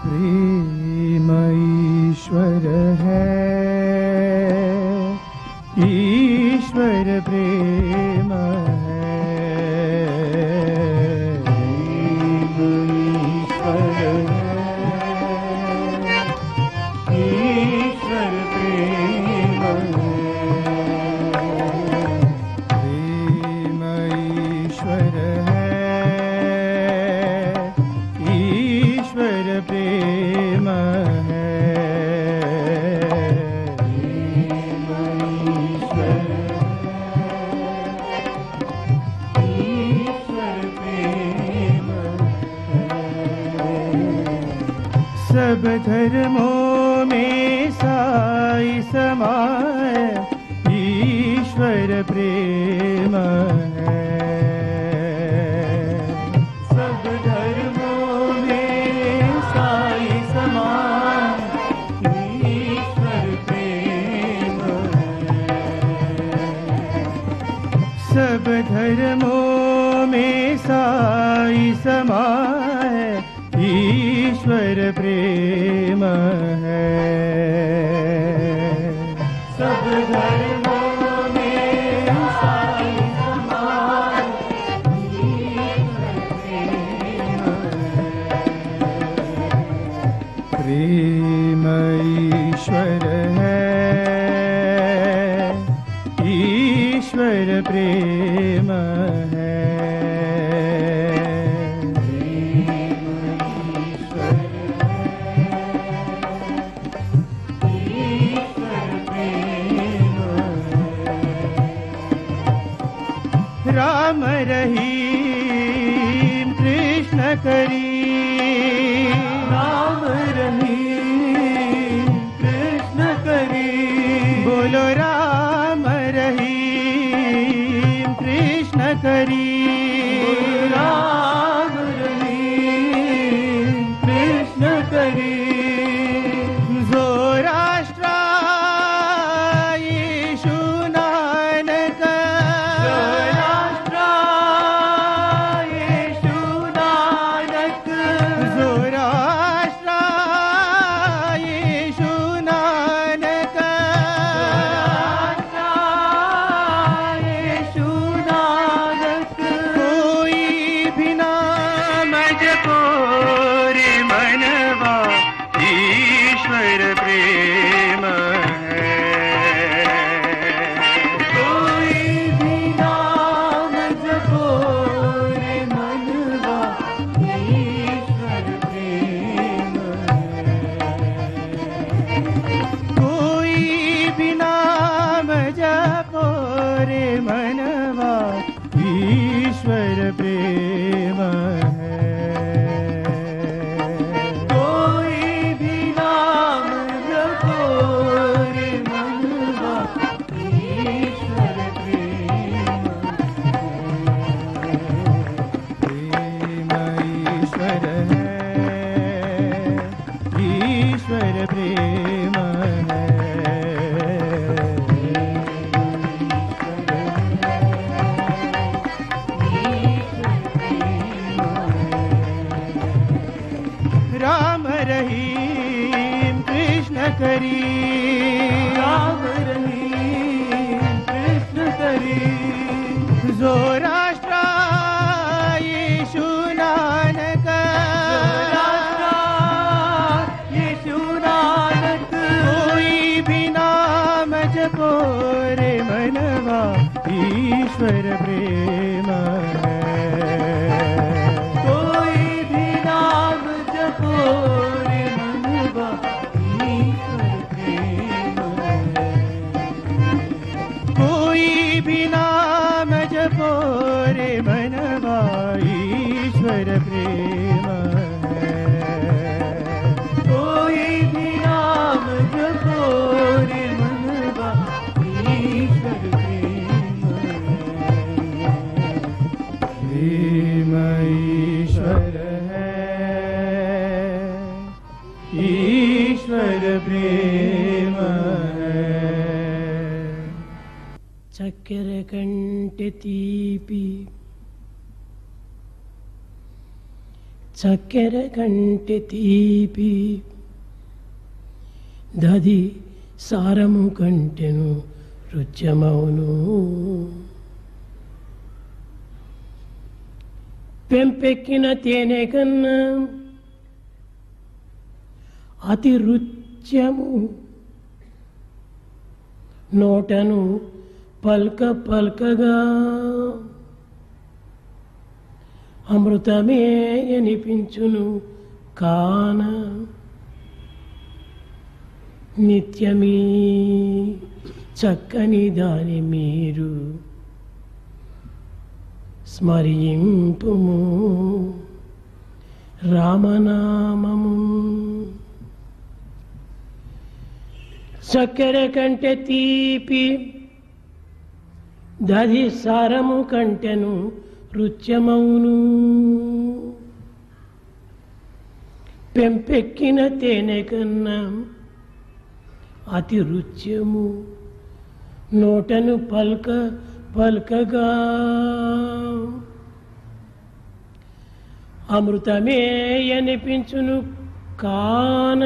प्रेम ईश्वर है ईश्वर प्रेम है प्रेम ईश्वर है ईश्वर प्रेम है प्रेम ईश्वर ईश्वर प्रेम सब धर्मों में साई समाय ईश्वर प्रेम है सब धर्मों में साई समाय ईश्वर प्रेम है सब धर्मों में साई समाय ईश्वर प्रेम है सब धर्मों में साई समाय ईश्वर प्रेम ईश्वर है ईश्वर प्रेम है राम रहीम कृष्ण करी राम रहीम कृष्ण करी बोलो राम रहीम कृष्ण करी राम रहीम कृष्ण करी जो राष्ट्र येशु नानक राष्ट्र येशु नानक जो राष्ट्र येशु नानक येशु नानक कोई भी नाम जपो रे मनवा ईश्वर प्रेम है कोई भी नाम जपो रे मनवा ईश्वर प्रेम कोई भी नाम जपो रे मनवा ईश्वर प्रेम है कोई भी नाम जपो रे मनवा ईश्वर प्रेम प्रेम ईश्वर है ईश्वर प्रेम है राम रहीम कृष्ण करी राम रहीम कृष्ण करी जो राष्ट्र येशु नानक येशु नानक कोई भी नाम जपो रे मनवा ईश्वर प्रेम है कोई भी नाम जपो रे मनवा ईश्वर प्रेम है कोई भी नाम जपो रे मनवा ईश्वर प्रेम है कोई भी नाम जपो रे मनवा ईश्वर प्रेम है प्रेम ईश्वर है ईश्वर प्रेम है చక్కెర కంటే తీపి చక్కెర కంటే తీపి దది సారము కంటెను రుచ్యమౌను పెంపెక్కిన తేనె కన్నా అతి రుచ్యము నోటను పల్క పల్కగా అమృతమే అనిపించును కాన నిత్యమీ చక్కని దాని మీరు స్మరింపుము రామనామము చక్కెర కంటే తీపి దధి సారము కంటెను రుచ్యమౌను పెంపెక్కిన తేనె కన్నా అతి రుచ్యము నోటను పల్క పల్కగా అమృతమే అనిపించును కాన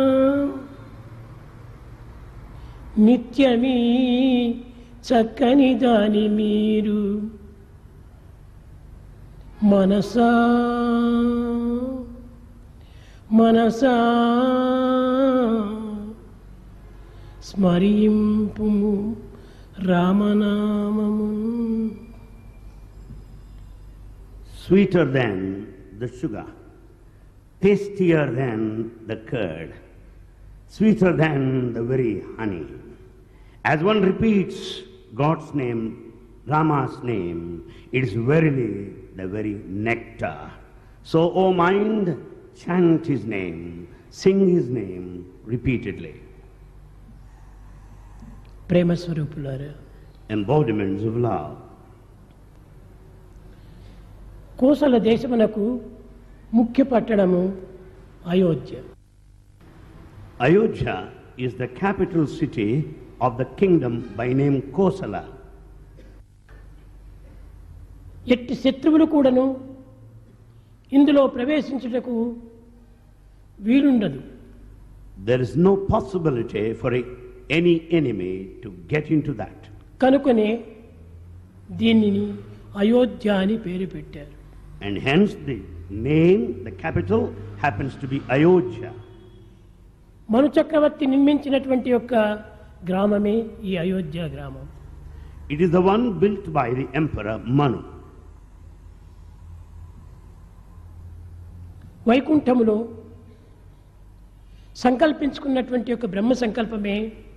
నిత్యమీ చక్కని దాని మీరు మనసా మనసా స్మరింపు రామనామము sweeter than the sugar, tastier than the curd, sweeter than the very honey. As one repeats God's name, Rama's name, it is verily the very nectar. So, O mind, chant his name, sing his name repeatedly. ప్రేమ స్వరూపులారా Embodiments of love. Kosala దేశమునకు ముఖ్య పట్టణము Ayodhya Ayodhya is the capital city of the kingdom by name Kosala. ఎట్టి శత్రువులు కూడాను ఇందులో ప్రవేశించుటకు వీలుండదు There is no possibility for a- any enemy to get into that. కనుకనే దీనిని అయోధ్య అని పేరు పెట్టారు And hence the name, the capital, happens to be Ayodhya. మను చక్రవర్తి నిర్మించినటువంటి యొక్క గ్రామమే ఈ అయోధ్య గ్రామం It is the one built by the emperor Manu. వైకుంఠములో సంకల్పించుకున్నటువంటి యొక్క బ్రహ్మ సంకల్పమే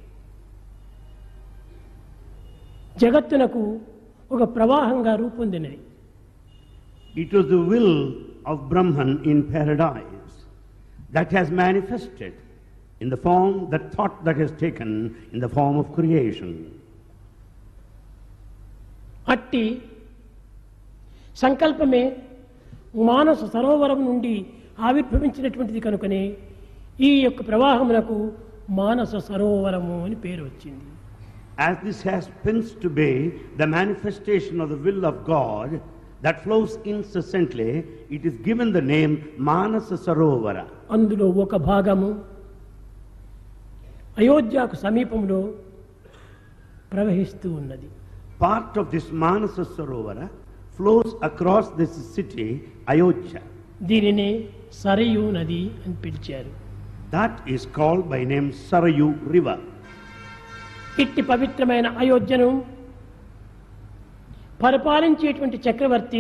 జగత్తునకు ఒక ప్రవాహంగా రూపొందినది It was the will of Brahman in paradise that has manifested in the form, the thought that has taken in the form of creation. అట్టి సంకల్పమే మానస సరోవరం నుండి ఆవిర్భవించినటువంటిది కనుకనే ఈ యొక్క ప్రవాహమునకు మానస సరోవరము అని పేరు వచ్చింది As this happens to be the manifestation of the will of God that flows incessantly, it is given the name Manasa Sarovara. అందులో ఒక భాగము అయోధ్యకు సమీపంలో ప్రవహిస్తూ ఉన్నది Part of this Manasa Sarovara flows across this city, Ayodhya. దీనినే సరయు నది అని పిలిచారు That is called by name Sarayu River. ఇట్టి పవిత్రమైన అయోధ్యను పరిపాలించేటువంటి చక్రవర్తి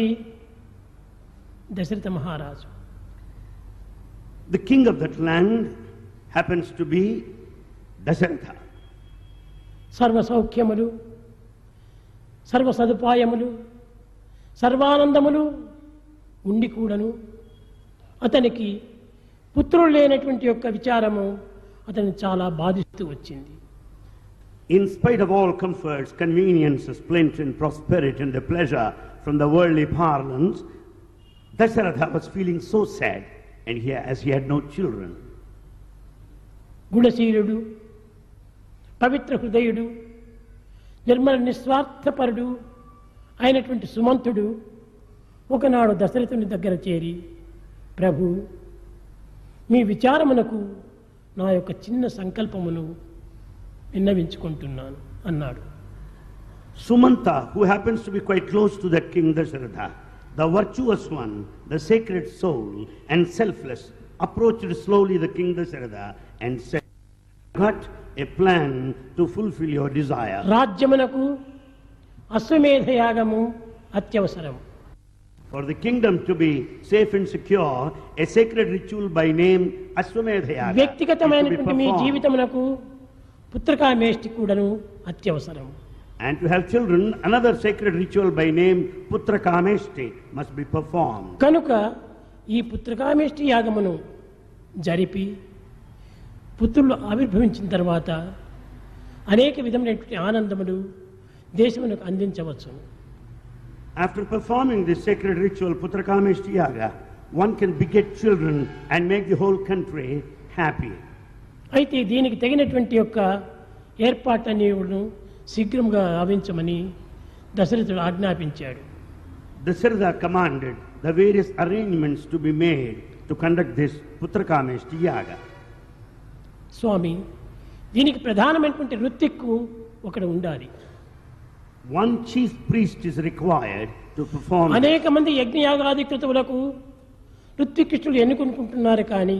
దశరథ మహారాజు The king of that land happens to be Dasaratha. సర్వ సౌఖ్యములు సర్వ సదుపాయములు సర్వానందములు ఉండి కూడాను అతనికి పుత్రులు లేనటువంటి యొక్క విచారము అతన్ని చాలా బాధిస్తూ వచ్చింది In spite of all comforts, conveniences, plenty and prosperity and the pleasure from the worldly parlance, Dasaratha was feeling so sad and he, as he had no children. గుణశీలుడు పవిత్ర హృదయుడు నిర్మల నిస్వార్థపరుడు అయినటువంటి సుమంతుడు ఒకనాడు దశరథుని దగ్గర చేరి ప్రభు మీ విచారమునకు నా యొక్క చిన్న సంకల్పమును విన్నవించుకుంటున్నాను అన్నాడు Sumanta, who happens to be quite close to that king Dasharatha, the virtuous one, the sacred soul, and selfless, approached slowly the king Dasharatha and said, Got a plan to fulfill your desire. రాజ్యమునకు అశ్వమేధ యాగము అత్యవసరం For the kingdom to be safe and secure, a sacred ritual by name Ashwamedha is to be వ్యక్తిగతమైనటువంటి మీ performed. జీవితమునకు Putrakameshti కూడాను అత్యవసరం And to have children, another sacred ritual by name Putra Kameshti must be performed. కనుక ఈ పుత్రకామేష్టి యాగమును జరిపి పుత్రులు ఆవిర్భవించిన తర్వాత అనేక విధమైనటువంటి ఆనందములు దేశమునకు అందించవచ్చు After performing this sacred ritual, Putra Kameshti Yaga, one can beget children and make the whole country happy. అయితే దీనికి తగినటువంటి యొక్క ఏర్పాట్లన్నీ శీఘ్రంగా గావించమని దశరథుడు ఆజ్ఞాపించాడు Dasharatha commanded the various arrangements to be made to conduct this Putra Kameshti Yaga. స్వామి దీనికి ప్రధానమైనటువంటి రుత్తిక్కు ఒకడు ఉండాలి One chief priest is required to perform this. అనేక మంది యజ్ఞయాగాధికృతులకు ఋత్వికృష్ణులు ఎన్నుకుంటున్నారు కానీ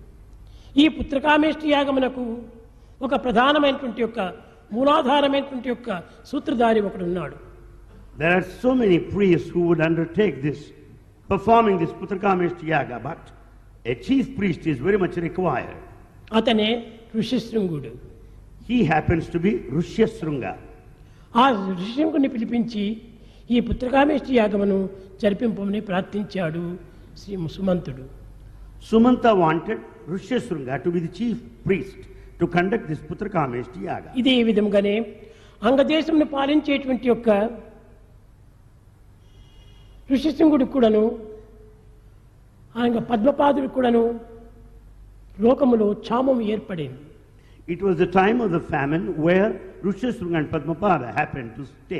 ఈ పుత్రకామేష్టి యాగమునకు ఒక ప్రధానమైనటువంటి యొక్క మూలాధారమైనటువంటి యొక్క సూత్రధారి ఒకడు ఉన్నాడు There are so many priests who would undertake this, performing this Putrakameshti Yaga, but a chief priest is very much required. అతనే ఋషిశృంగుడు He happens to be Rishyasrunga. ఆ ఋషిశృంగుని పిలిపించి ఈ పుత్రకామేష్టి యాగమును జరిపింపమని ప్రార్థించాడు Shri సుమంతుడు Sumanta wanted Rishyasrunga to be the chief priest to conduct this Putrakameshti Yaga. ఇదే విధంగానే అంగదేశంను పాలించేటువంటి యొక్క ఋషిశృంగుడికి కూడాను ఆయన పద్మపాదుడికి కూడాను లోకములో క్షామం ఏర్పడింది It was the time of the famine where Rishyasrunga and Padmapada happened to stay.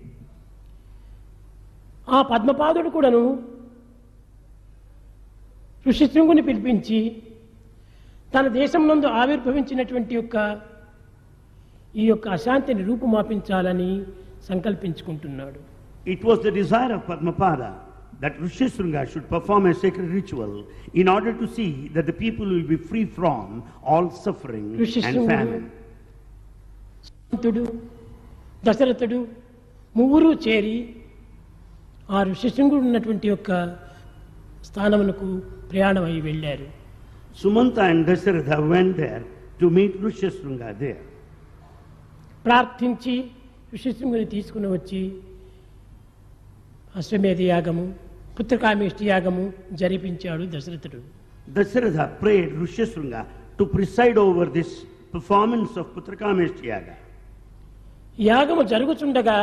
ఆ పద్మపాదుడు కూడాను ఋషిశృంగుని పిలిపించి తన దేశం నందు ఆవిర్భవించినటువంటి యొక్క ఈ యొక్క అశాంతిని రూపుమాపించాలని సంకల్పించుకుంటున్నాడు It was the desire of Padmapada that Rishyasrunga should perform a sacred ritual in order to see that the people will be free from all suffering and ఋషిశృంగుడు famine. సుమంతుడు దశరథుడు ముగ్గురు చేరి ఆ ఋషిశృంగుడు ఉన్నటువంటి యొక్క స్థానమునకు ప్రయాణమై వెళ్ళారు Sumanta and Dasharatha went there to meet Rishyasrunga there. ప్రార్థించి ఋషిశృంగుని తీసుకుని వచ్చి అశ్వమేధ యాగము పుత్రకామేష్టి యాగము జరిపించాడు దశరథుడు Dasharatha prayed Rishyasrunga to preside over this performance of Putrakameshti Yaga. యాగము జరుగుచుండగా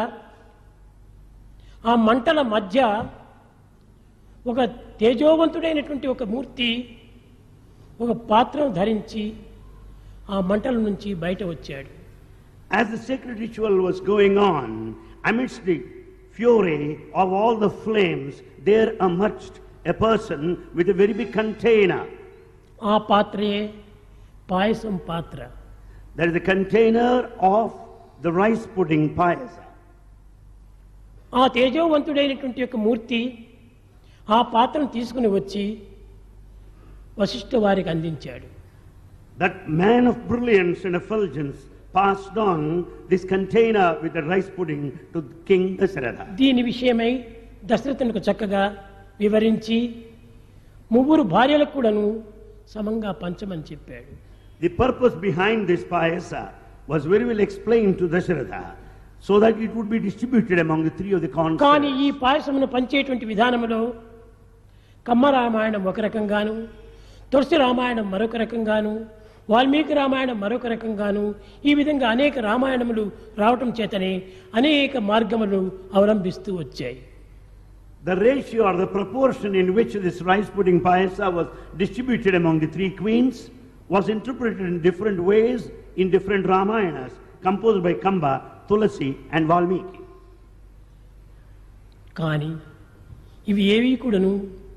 ఆ మంటల మధ్య ఒక తేజోవంతుడైనటువంటి ఒక మూర్తి ఒక పాత్రను ధరించి ఆ మంటల నుంచి బయట వచ్చాడు As the sacred ritual was going on, amidst the fury of all the flames, there emerged a person with a very big container. ఆ పాత్రయే పాయసం పాత్ర There is a container of the rice pudding payasa. ఆ తేజోవంతుడైనటువంటి యొక్క మూర్తి ఆ పాత్రను తీసుకుని వచ్చి వశిష్ఠ వారికి అందించాడు That man of brilliance and effulgence passed on this container with the rice pudding to King Dasharatha. దీని విషయమై దశరథునికి చక్కగా వివరించి ముగ్గురు భార్యలకు కూడాను సమంగా పంచమని చెప్పాడు The purpose behind this payasa was very well explained to Dasharatha so that it would be distributed among the three of the కానీ consorts. ఈ పాయసమును పంచేటువంటి విధానంలో కమ్మ రామాయణం ఒక రకంగాను తులసి రామాయణం మరొక రకంగాను వాల్మీకి రామాయణం మరొక రకంగాను ఈ విధంగా అనేక రామాయణములు రావటం చేతనే అనేక మార్గములు అవలంబిస్తూ వచ్చాయి The ratio or the proportion in which this rice pudding payasa was distributed among the three queens was interpreted in different ways in different Ramayanas composed by Kamba, Tulasi and Valmiki. కానీ ఇవి ఏవి కూడాను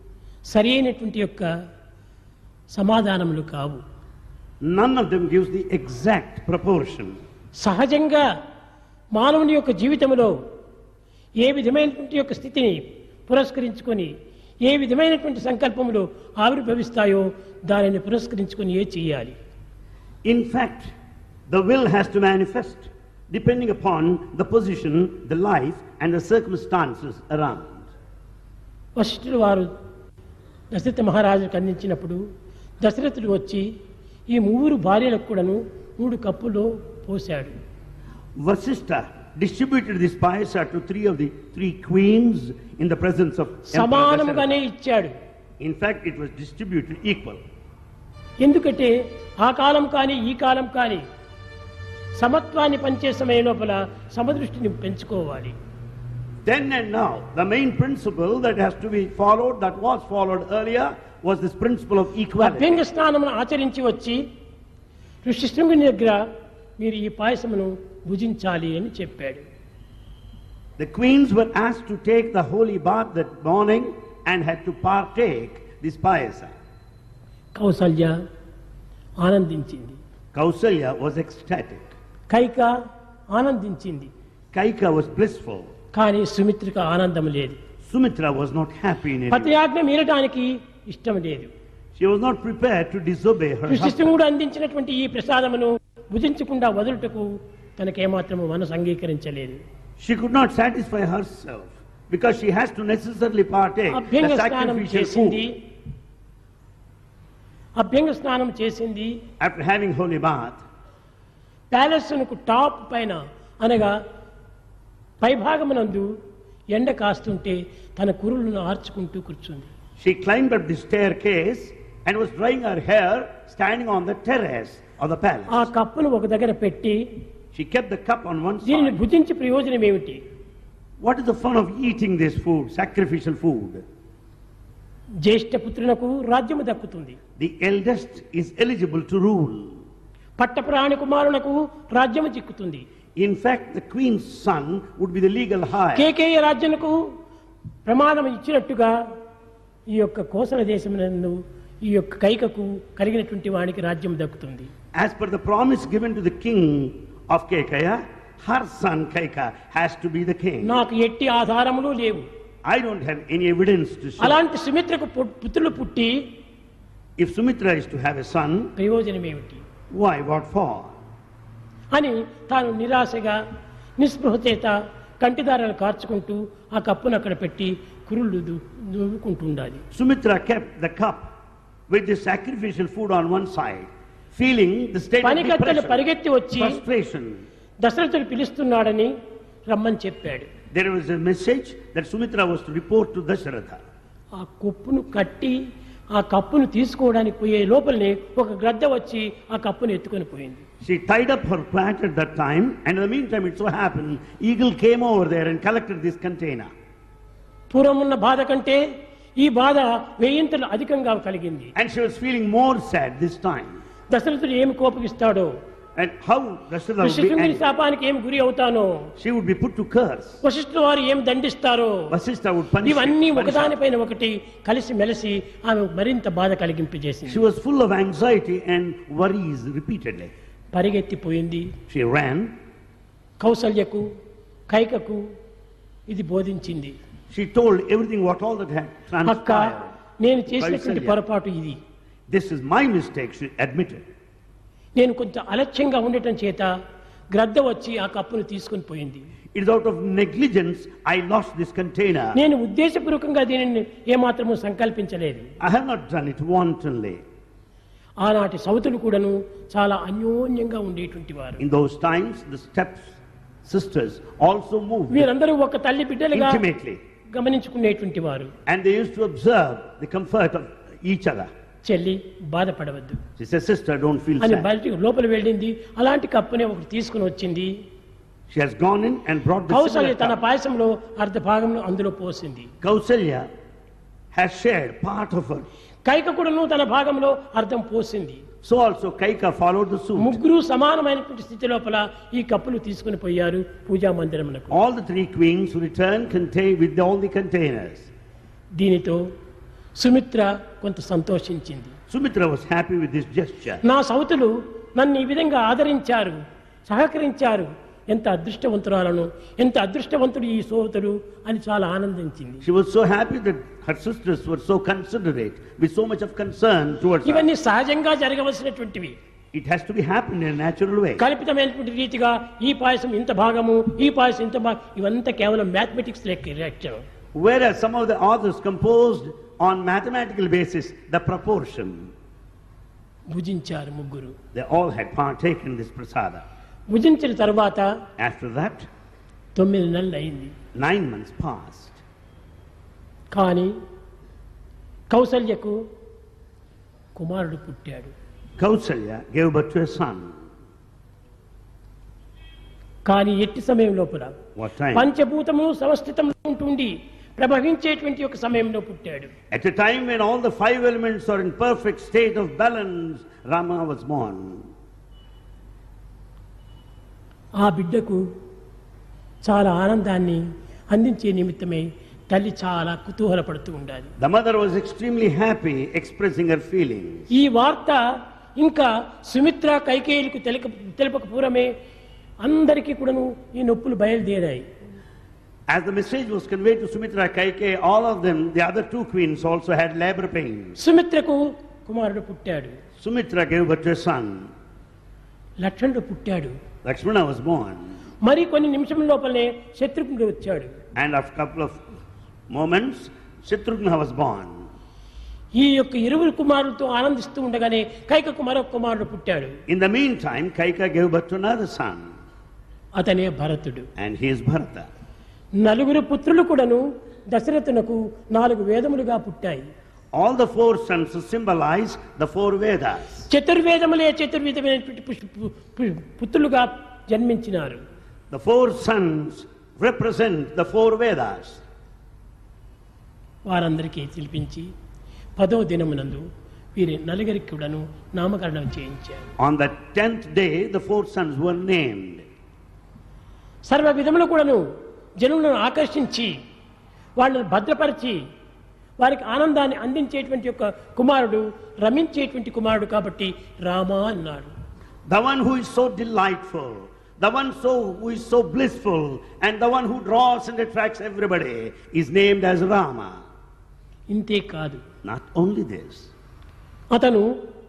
సరి అయినటువంటి యొక్క సమాధానములు కావు None of them gives the exact proportion. సహజంగా మానవుని యొక్క జీవితంలో ఏ విధమైనటువంటి యొక్క స్థితిని పురస్కరించుకొని ఏ విధమైనటువంటి సంకల్పములు ఆవిర్భవిస్తాయో దానిని పురస్కరించుకొని ఏ చేయాలి In fact, the will has to manifest depending upon the position, the life, and the circumstances around. వశిష్ఠుడు వారు దశరథ మహారాజుకు అందించినప్పుడు దశరథుడు వచ్చి ఈ మూడు భార్యలకు కూడాను మూడు కప్పులో పోశాడు Vasistha distributed this payasa to three of the three queens in the presence of Emperor సమానముగానే Dasharatha. ఇచ్చాడు In fact, it was distributed equal. ఎందుకంటే ఆ కాలం కానీ ఈ కాలం కానీ సమత్వాన్ని పంచే సమయం లోపల సమదృష్టిని పెంచుకోవాలి Then and now, the main principle that has to be followed, that was followed earlier, was this principle of equality. అభ్యంగ స్నానమును ఆచరించి వచ్చి ఋషిశృంగుని దగ్గర మీరు ఈ పాయసమును భుజించాలి అని చెప్పాడు The queens were asked to take the holy bath that morning and had to partake this payasa. Kaushalya ఆనందించింది Kausalya was ecstatic. Kaika ఆనందించింది Kaika was blissful. కానీ సుమిత్రికి ఆనందం లేదు Sumitra was not happy in any way. పతియాజ్ఞ మీరటానికి ఇష్టం లేదు She was not prepared to disobey her husband. ఋషిశృంగుడు అందించినటువంటి ఈ ప్రసాదమును భుజించకుండా వదులుటకు తనకేమాత్రము మనసు అంగీకరించలేదు She could not satisfy herself because she has to necessarily partake అభ్యంగ the స్నానం sacrificial చేసింది food. అభ్యంగ స్నానం చేసింది After having holy bath, ప్యాలెస్కు టాప్ పైన అనగా పైభాగమునందు ఎండ కాస్తుంటే తన కురులను ఆర్చుకుంటూ కూర్చుంది she climbed up the staircase and was drying her hair standing on the terrace of the ఆ palace. కప్పును ఒక దగ్గర పెట్టి She kept the cup on one దీనిని side. భుజించి ప్రయోజనం ఏమిటి What is the fun of eating this food, sacrificial food? జ్యేష్ఠ పుత్రునకు రాజ్యము దక్కుతుంది The eldest is eligible to rule. పట్టప్రాణి కుమారునకు రాజ్యము చిక్కుతుంది In fact, the queen's son would be the legal heir. కేకేయ రాజ్యముకు ప్రమాణం ఇచ్చినట్టుగా ఈ యొక్క కోసల దేశమునందు ఈ యొక్క కైకకు కలిగినటువంటి వానికి రాజ్యం దక్కుతుంది As per the promise given to the king of Kekaya, her son Kaika has to be the king. నాకు ఎట్టి ఆధారములు లేవు I don't have any evidence to show. అలాంటి సుమిత్రకు పు- పుత్రులు పుట్టి If Sumitra is to have a son, ప్రయోజనం ఏమిటి why, what for? అని తాను నిరాశగా నిస్పృహ చేత కంటిదారాలు కార్చుకుంటూ ఆ కప్పును అక్కడ పెట్టి కురుళ్ళు దు- దువ్వుకుంటూ ఉండాలి Sumitra kept the cup with the sacrificial food on one side, feeling the state of పనికత్తెలు depression, పరిగెత్తి వచ్చి frustration. దశరథుడు పిలుస్తున్నాడని రమ్మని చెప్పాడు There was a message that Sumitra was to report to Dasharatha. ఆ కొప్పును కట్టి ఆ కప్పును తీసుకోవడానికి పోయే లోపలనే ఒక గ్రద్ద వచ్చి ఆ కప్పును ఎత్తుకొని పోయింది She tied up her plant at that time, and in the meantime, it so happened, eagle came over there and collected this container. పూర్వం ఉన్న బాధ కంటే ఈ బాధ వెయ్యింతలు అధికంగా కలిగింది And she was feeling more sad this time. దశరథుడు ఏమి కోపగిస్తాడో And how Dasharatha would be ఋషిశృంగుని angry. శాపానికి ఏమి గురి అవుతానో She would be put to curse. వశిష్ఠుల వారు ఏం దండిస్తారో Vasistha would punish, ఇవన్నీ punish her. ఒకదానిపైన ఒకటి కలిసి మెలిసి ఆమె మరింత బాధ కలిగింపజేసింది She was full of anxiety and worries repeatedly. పరిగెత్తిపోయింది She ran. కౌసల్యకు కైకకు ఇది బోధించింది She told everything what all that had అక్క transpired. నేను చేసినటువంటి కౌసల్య. పొరపాటు ఇది This is my mistake, she admitted. నేను కొంచెం అలక్ష్యంగా ఉండటం చేత గ్రద్ద వచ్చి ఆ కప్పును తీసుకొని పోయింది It is out of negligence I lost this container. నేను ఉద్దేశపూర్వకంగా దీనిని ఏమాత్రము సంకల్పించలేదు I have not done it wantonly. ఆనాటి సౌతులు కూడాను చాలా అన్యోన్యంగా ఉండేటువంటి వారు In those times, the steps sisters also moved వీరందరూ ఒక తల్లి బిడ్డలుగా intimately. గమనించుకునేటువంటి వారు And they used to observe the comfort of each other. చెల్లి బాధపడవద్దు She said, Sister, don't feel అని sad. బయట లోపల వెళ్ళింది అలాంటి కప్పునే ఒకటి తీసుకుని వచ్చింది She has gone in and brought the Kaushalya similar తన cup. పాయసంలో అర్ధ భాగంలో అందులో పోసింది Kausalya has shared part of her. Kaika కూడాను తన భాగంలో అర్థం పోసింది So also Kaika followed the suit. ముగ్గురు సమానమైనటువంటి స్థితి లోపల ఈ కప్పులు తీసుకుని పోయారు పూజా మందిరమునకు All the three queens returned contain, with all the containers. దీనితో సుమిత్ర కొంత సంతోషించింది Sumitra was happy with this gesture. నా సౌతులు నన్ను ఈ విధంగా ఆదరించారు సహకరించారు ఎంత అదృష్టవంతురాలను ఎంత అదృష్టవంతుడు ఈ సోదరుడు అని చాలా ఆనందించింది She was so happy that her sisters were so considerate, with so much of concern towards her. ఇవన్నీ సహజంగా జరగవలసినటువంటివి It has to be happened in a natural way. కల్పితమైనటువంటి రీతిగా ఈ పాయసం ఇంత భాగము ఈ పాయసం ఇంత భాగం ఇవంతా కేవలం మ్యాథమెటిక్స్ లెక్క Whereas some of the authors composed on mathematical basis the proportion. భుజించారు ముగ్గురు They all had partaken this prasada. భుజించిన తర్వాత After that, తొమ్మిది నెలలు అయింది nine months passed. కానీ కౌసల్యకు కుమారుడు పుట్టాడు Kausalya gave birth to a son. కానీ ఎట్టి సమయం లోపల What time? పంచభూతము సమస్థితంలో ఉంటుండి ప్రభవించేటువంటి ఒక సమయంలో పుట్టాడు At a time when all the five elements are in perfect state of balance, Rama was born. ఆ బిడ్డకు చాలా ఆనందాన్ని అందించే నిమిత్తమై తల్లి చాలా కుతూహలపడుతూ ఉండాలి The mother was extremely happy, expressing her feelings. ఈ వార్త ఇంకా సుమిత్ర కైకేయులకు తెలక తెలపక పూర్వమే అందరికీ కూడాను ఈ నొప్పులు బయలుదేరాయి As the message was conveyed to Sumitra Kaikeyi, all of them, the other two queens also had labor pains. సుమిత్రకు కుమారుడు పుట్టాడు Sumitra gave birth to a son. లక్ష్మణుడు పుట్టాడు Lakshmana was born. మరి కొన్ని నిమిషం లోపలనే శత్రుఘ్నుడు వచ్చాడు And after a couple of moments, Shatrughna was born. ఈ యొక్క ఇరువురు కుమారులతో ఆనందిస్తూ ఉండగానే కైకకు మరొక కుమారుడు పుట్టాడు In the meantime, Kaika gave birth to another son, అతనే భరతుడు and he is Bharata. నలుగురు పుత్రులు కూడాను దశరథునకు నాలుగు వేదములుగా పుట్టాయి All the four sons symbolize the four Vedas. చతుర్వేదములే చతుర్విధమైనటువంటి పుష్- పు- పు- పుత్రులుగా జన్మించినారు The four sons represent the four Vedas. వారందరికీ పిలిపించి పదో దినమునందు వీరి నలుగురికి కూడాను నామకరణం చేయించారు On the tenth day, the four sons were named. సర్వ విధములు కూడాను జనులను ఆకర్షించి వాళ్ళని భద్రపరిచి వారికి ఆనందాన్ని అందించేటువంటి యొక్క కుమారుడు రమించేటువంటి కుమారుడు కాబట్టి రామా అన్నాడు The one who is so delightful, the one so who is so blissful, and the one who draws and attracts everybody is named as Rama. ఇంతే కాదు Not only this, అతను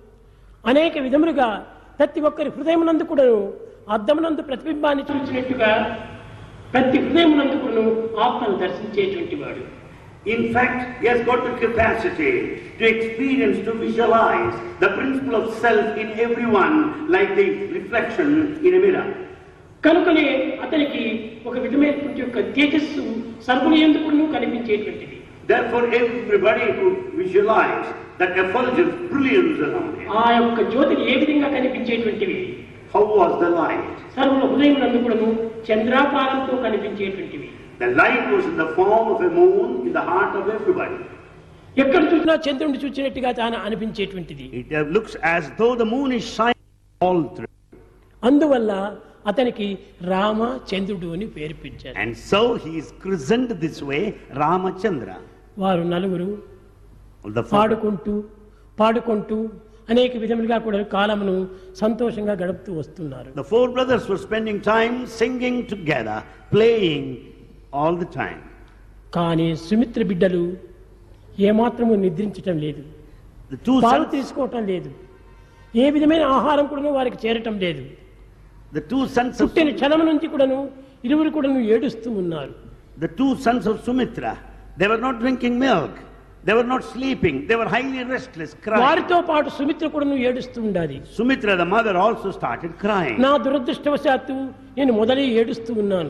అనేక విధములుగా ప్రతి ఒక్కరి హృదయమునందు కూడాను అద్దమునందు ప్రతిబింబాన్ని చూసినట్టుగా ప్రతి హృదయమునందు కూడాను ఆత్మను దర్శించేటువంటి వాడు in fact, he has got the capacity to experience, to visualize the principle of self in everyone, like the reflection in a mirror. కనుకనే అతనికి ఒక విధమైనటువంటి యొక్క తేజస్సు సర్వుని ఎందుకు కనిపించేటువంటిది Therefore, everybody could visualize that effulgence, brilliance around him. ఆ యొక్క జ్యోతిని ఏ విధంగా కనిపించేటువంటివి How was the light? సర్వుల హృదయమునందు కూడాను చంద్రాకారంతో కనిపించేటువంటివి The light was in the form of a moon in the heart of everybody. ఎక్కడ చూసినా చంద్రుడిని చూసినట్టుగా తాను అనిపించేటువంటిది It uh, looks as though the moon is shining all through. అందువల్ల అతనికి రామ చంద్రుడు అని పేరు పెట్టారు And so he is christened this way, Ramachandra. వారు నలుగురు The father, పాడుకుంటూ పాడుకుంటూ అనేక విధములుగా కూడా కాలమును సంతోషంగా గడుపుతూ వస్తున్నారు the four brothers were spending time singing together, playing all the time. కానీ సుమిత్ర బిడ్డలు ఏమాత్రము నిద్రించటం లేదు The two పాలు sons, తీసుకోవటం లేదు ఏ విధమైన ఆహారం కూడా వారికి చేరటం లేదు the two sons of పుట్టిన క్షణం నుంచి కూడాను ఇరువురు కూడాను ఏడుస్తూ ఉన్నారు the two sons of Sumitra, they were not drinking milk, they were not sleeping, they were highly restless, crying. వారితో పాటు సుమిత్ర కూడాను ఏడుస్తూ ఉండాలి Sumitra, the mother, also started crying. నా దురదృష్టవశాత్తు నేను మొదలై ఏడుస్తూ ఉన్నాను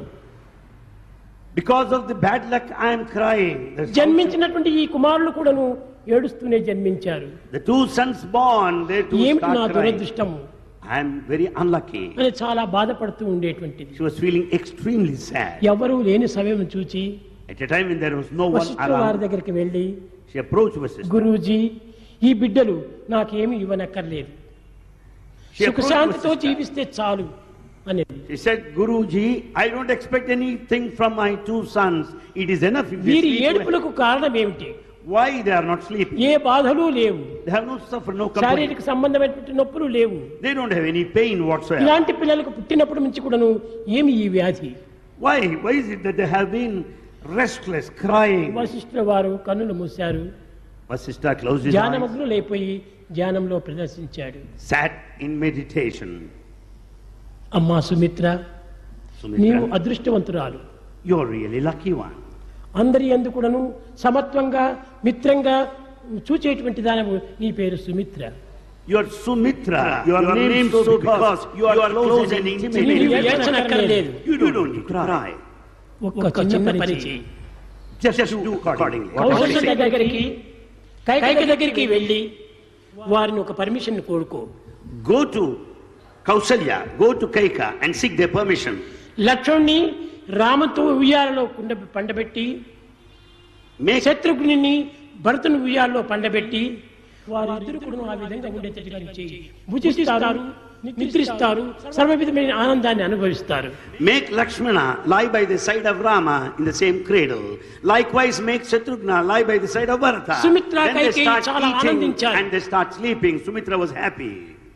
Because of the bad luck, I am crying. The, జన్మించినటువంటి ఈ కుమారులు కూడాను ఏడుస్తూనే జన్మించారు the two sons born, they too ఏమిటి నా start crying. దురదృష్టము I am very unlucky. అని చాలా బాధపడుతూ ఉండేటువంటిది She was feeling extremely sad. ఎవరూ లేని సమయం చూచి At a time when there was no one వశిష్ఠుల వారి around, దగ్గరికి వెళ్ళి she approached Vasishtha. గురూజీ ఈ బిడ్డలు నాకేమి ఇవ్వనక్కర్లేదు She approached సుఖశాంతితో Vasishtha. జీవిస్తే చాలు అనేది She said, Guruji, I don't expect anything from my two sons. It is enough if they వీరి sleep well." ఏడుపులకు కారణం ఏమిటి Why they are not sleeping? ఏ బాధలు లేవు They have no suffer, no complaint. శారీరక సంబంధమైనటువంటి నొప్పులు లేవు They don't have any pain whatsoever. ఇలాంటి పిల్లలకు పుట్టినప్పటి నుంచి కూడాను ఏమి ఈ వ్యాధి Why? Why is it that they have been restless, crying? వశిష్ఠుల వారు కన్నులు మూశారు Vasishtha closed his eyes, ధ్యానమగ్నులైపోయి ధ్యానంలో ప్రదర్శించాడు sat in meditation. అమ్మా సుమిత్ర నీవు Sumitra, అదృష్టవంతురాలు you're really lucky one. అందరి ఎందు కూడాను సమత్వంగా మిత్రంగా చూచేటువంటి దానము నీ పేరు Sumitra You're Sumitra. You are named so because you are close and intimate. నీవు with ఏడ్చనక్కర్లేదు. ఏడ్చనక్కర్లేదు. You don't need to cry. ఒక్క చిన్న పని చేయి Just do accordingly. కౌశల్య దగ్గరికి కైక దగ్గరికి వెళ్ళి వారిని ఒక పర్మిషన్ కోరుకో Go to Kausalya, go to Kaika and seek their permission. లక్ష్మణ్ణి రామతో ఉయ్యాలలో కుండ పండబెట్టి Make శత్రుఘ్ని భరతుని ఉయ్యాలలో పండబెట్టి వారిద్దరు కూడా ఆ విధంగా ఉండేటట్టుగా చేయి భుజిస్తారు నిద్రిస్తారు సర్వ విధమైన ఆనందాన్ని అనుభవిస్తారు Make Lakshmana lie by the side of Rama in the same cradle. Likewise, make Shatrughna lie by the side of Bharata. Sumitra then they Kaikeyi start చాలా eating ఆనందించారు. and they start sleeping. Sumitra was happy.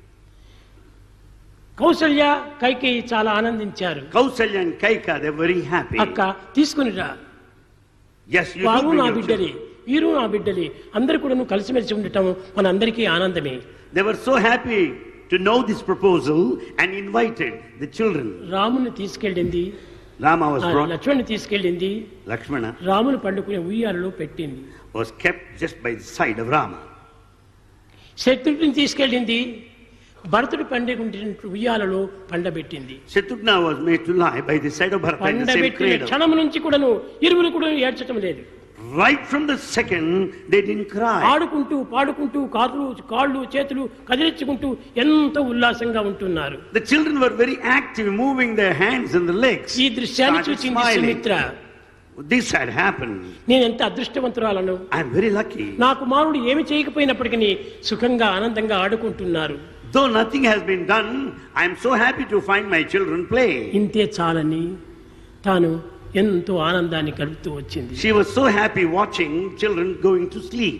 Kaushalya Kaikeyi చాలా ఆనందించారు Kausalya and Kaika, they're very happy. అక్క తీసుకునిరా Yes, you వారు do నా bring your బిడ్డలే children. వీరు నా బిడ్డలే అందరు కూడా కలిసిమెలిసి ఉండటం మన అందరికీ ఆనందమే They were so happy to know this proposal and invited the children. రాముని తీసుకెళ్ళింది Rama was ఆ, brought, లక్ష్మణ్ని తీసుకెళ్ళింది Lakshmana రాముని పండుకునే ఉయ్యాలలో పెట్టింది was kept just by the side of Rama. శత్రుడిని తీసుకెళ్ళింది భరతుడు పండుకుంటే ఉయ్యాలలో పండబెట్టింది Shatrughna was made to lie by the side of Bharata in the same పండబెట్టిన cradle. క్షణం నుంచి కూడాను ఇరువురు కూడా ఏడ్చటం లేదు Right from the second, they didn't cry. ఆడుకుంటూ పాడుకుంటూ కాళ్ళు కాళ్ళు చేతులు కదిలించుకుంటూ ఎంతో ఉల్లాసంగా ఉంటున్నారు The children were very active, moving their hands and the legs. ఈ దృశ్యాన్ని Started చూసింది smiling. Sumitra This had happened. నేను ఎంత అదృష్టవంతురాలను I'm very lucky. నా కుమారుడు ఏమి చేయకపోయినప్పటికీ సుఖంగా ఆనందంగా ఆడుకుంటున్నారు Though nothing has been done, I'm so happy to find my children play. ఇంతే చాలని తాను ఎంతో ఆనందాన్ని గడుపుతూ వచ్చింది She was so happy watching children going to sleep.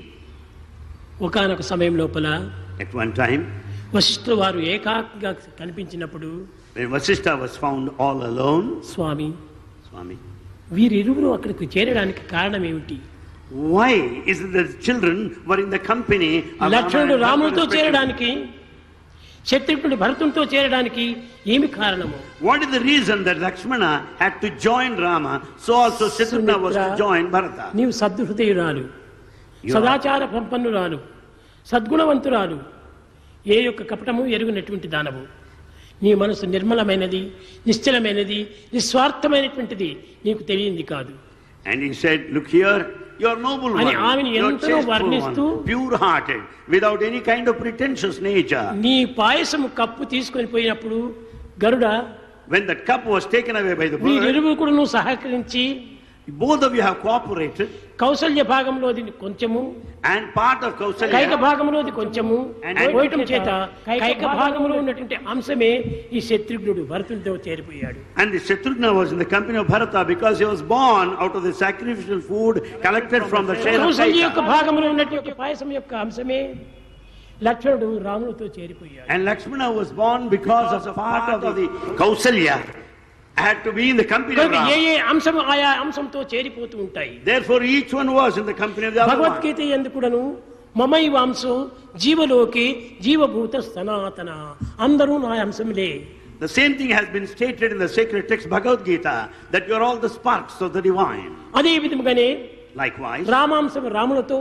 ఒకానొక సమయం లోపల At one time, వశిష్ఠుల వారు ఏకాకిగా కనిపించినప్పుడు when Vasishtha was found all alone, Swamy Swami, వీరిరువురు అక్కడికి చేరడానికి కారణం ఏమిటి why is it that the children were in the company of Rama లక్ష్మణుడు and Rama రామునితో respectively? చేరడానికి శత్రుఘ్నుడు భరతునితో చేరడానికి ఏమి కారణము What is the reason that Lakshmana had to join Rama, so also Shatrughna was to Sumitra, join Bharata? నీవు సద్హృదయురాలు You are- సదాచార సంపన్నురాలు సద్గుణవంతురాలు ఏ యొక్క కపటము ఎరుగునటువంటి దానవు నీ మనసు నిర్మలమైనది నిశ్చలమైనది నిస్వార్థమైనటువంటిది నీకు తెలియంది కాదు And he said, look here, you're noble అని one, ఆమెను you're ఎంతో chaste వర్ణిస్తూ one, pure-hearted, without any kind of pretentious nature. నీ పాయసము కప్పు తీసుకొని పోయినప్పుడు గరుడ When that cup was taken away by the bird, వీరిరువురు కూడా నువ్వు సహకరించి both of you have cooperated, Kaushalya భాగంలోది కొంచెము and part of Kaika Kausalya, భాగంలోది కొంచెము And- పోయటం చేత కైక భాగంలో ఉన్నటువంటి అంశమే ఈ శత్రుఘ్నుడు భరతునితో చేరిపోయాడు and the Shatrughna was in the company of Bharata because he was born out of the sacrificial food collected from the share of Kaushalya యొక్క Kaika. భాగంలో ఉన్నటువంటి పాయసం యొక్క అంశమే లక్ష్మణుడు రామునితో చేరిపోయాడు And Lakshmana was born because of the part of the Kausalya had to be in the company of కనుక ఏ Rama. ఏ అంశం ఆయా అంశంతో చేరిపోతూ ఉంటాయి Therefore, each one was in the company of the other one. Bhagavad Gita ఎందుకుడను మమైవ అంశం జీవలోకి జీవభూత సనాతన అందరూ నా అంశములే The same thing has been stated in the sacred text Bhagavad Gita that you are all the sparks of the divine. అదే విధముగానే Likewise, రామాంశం రాములతో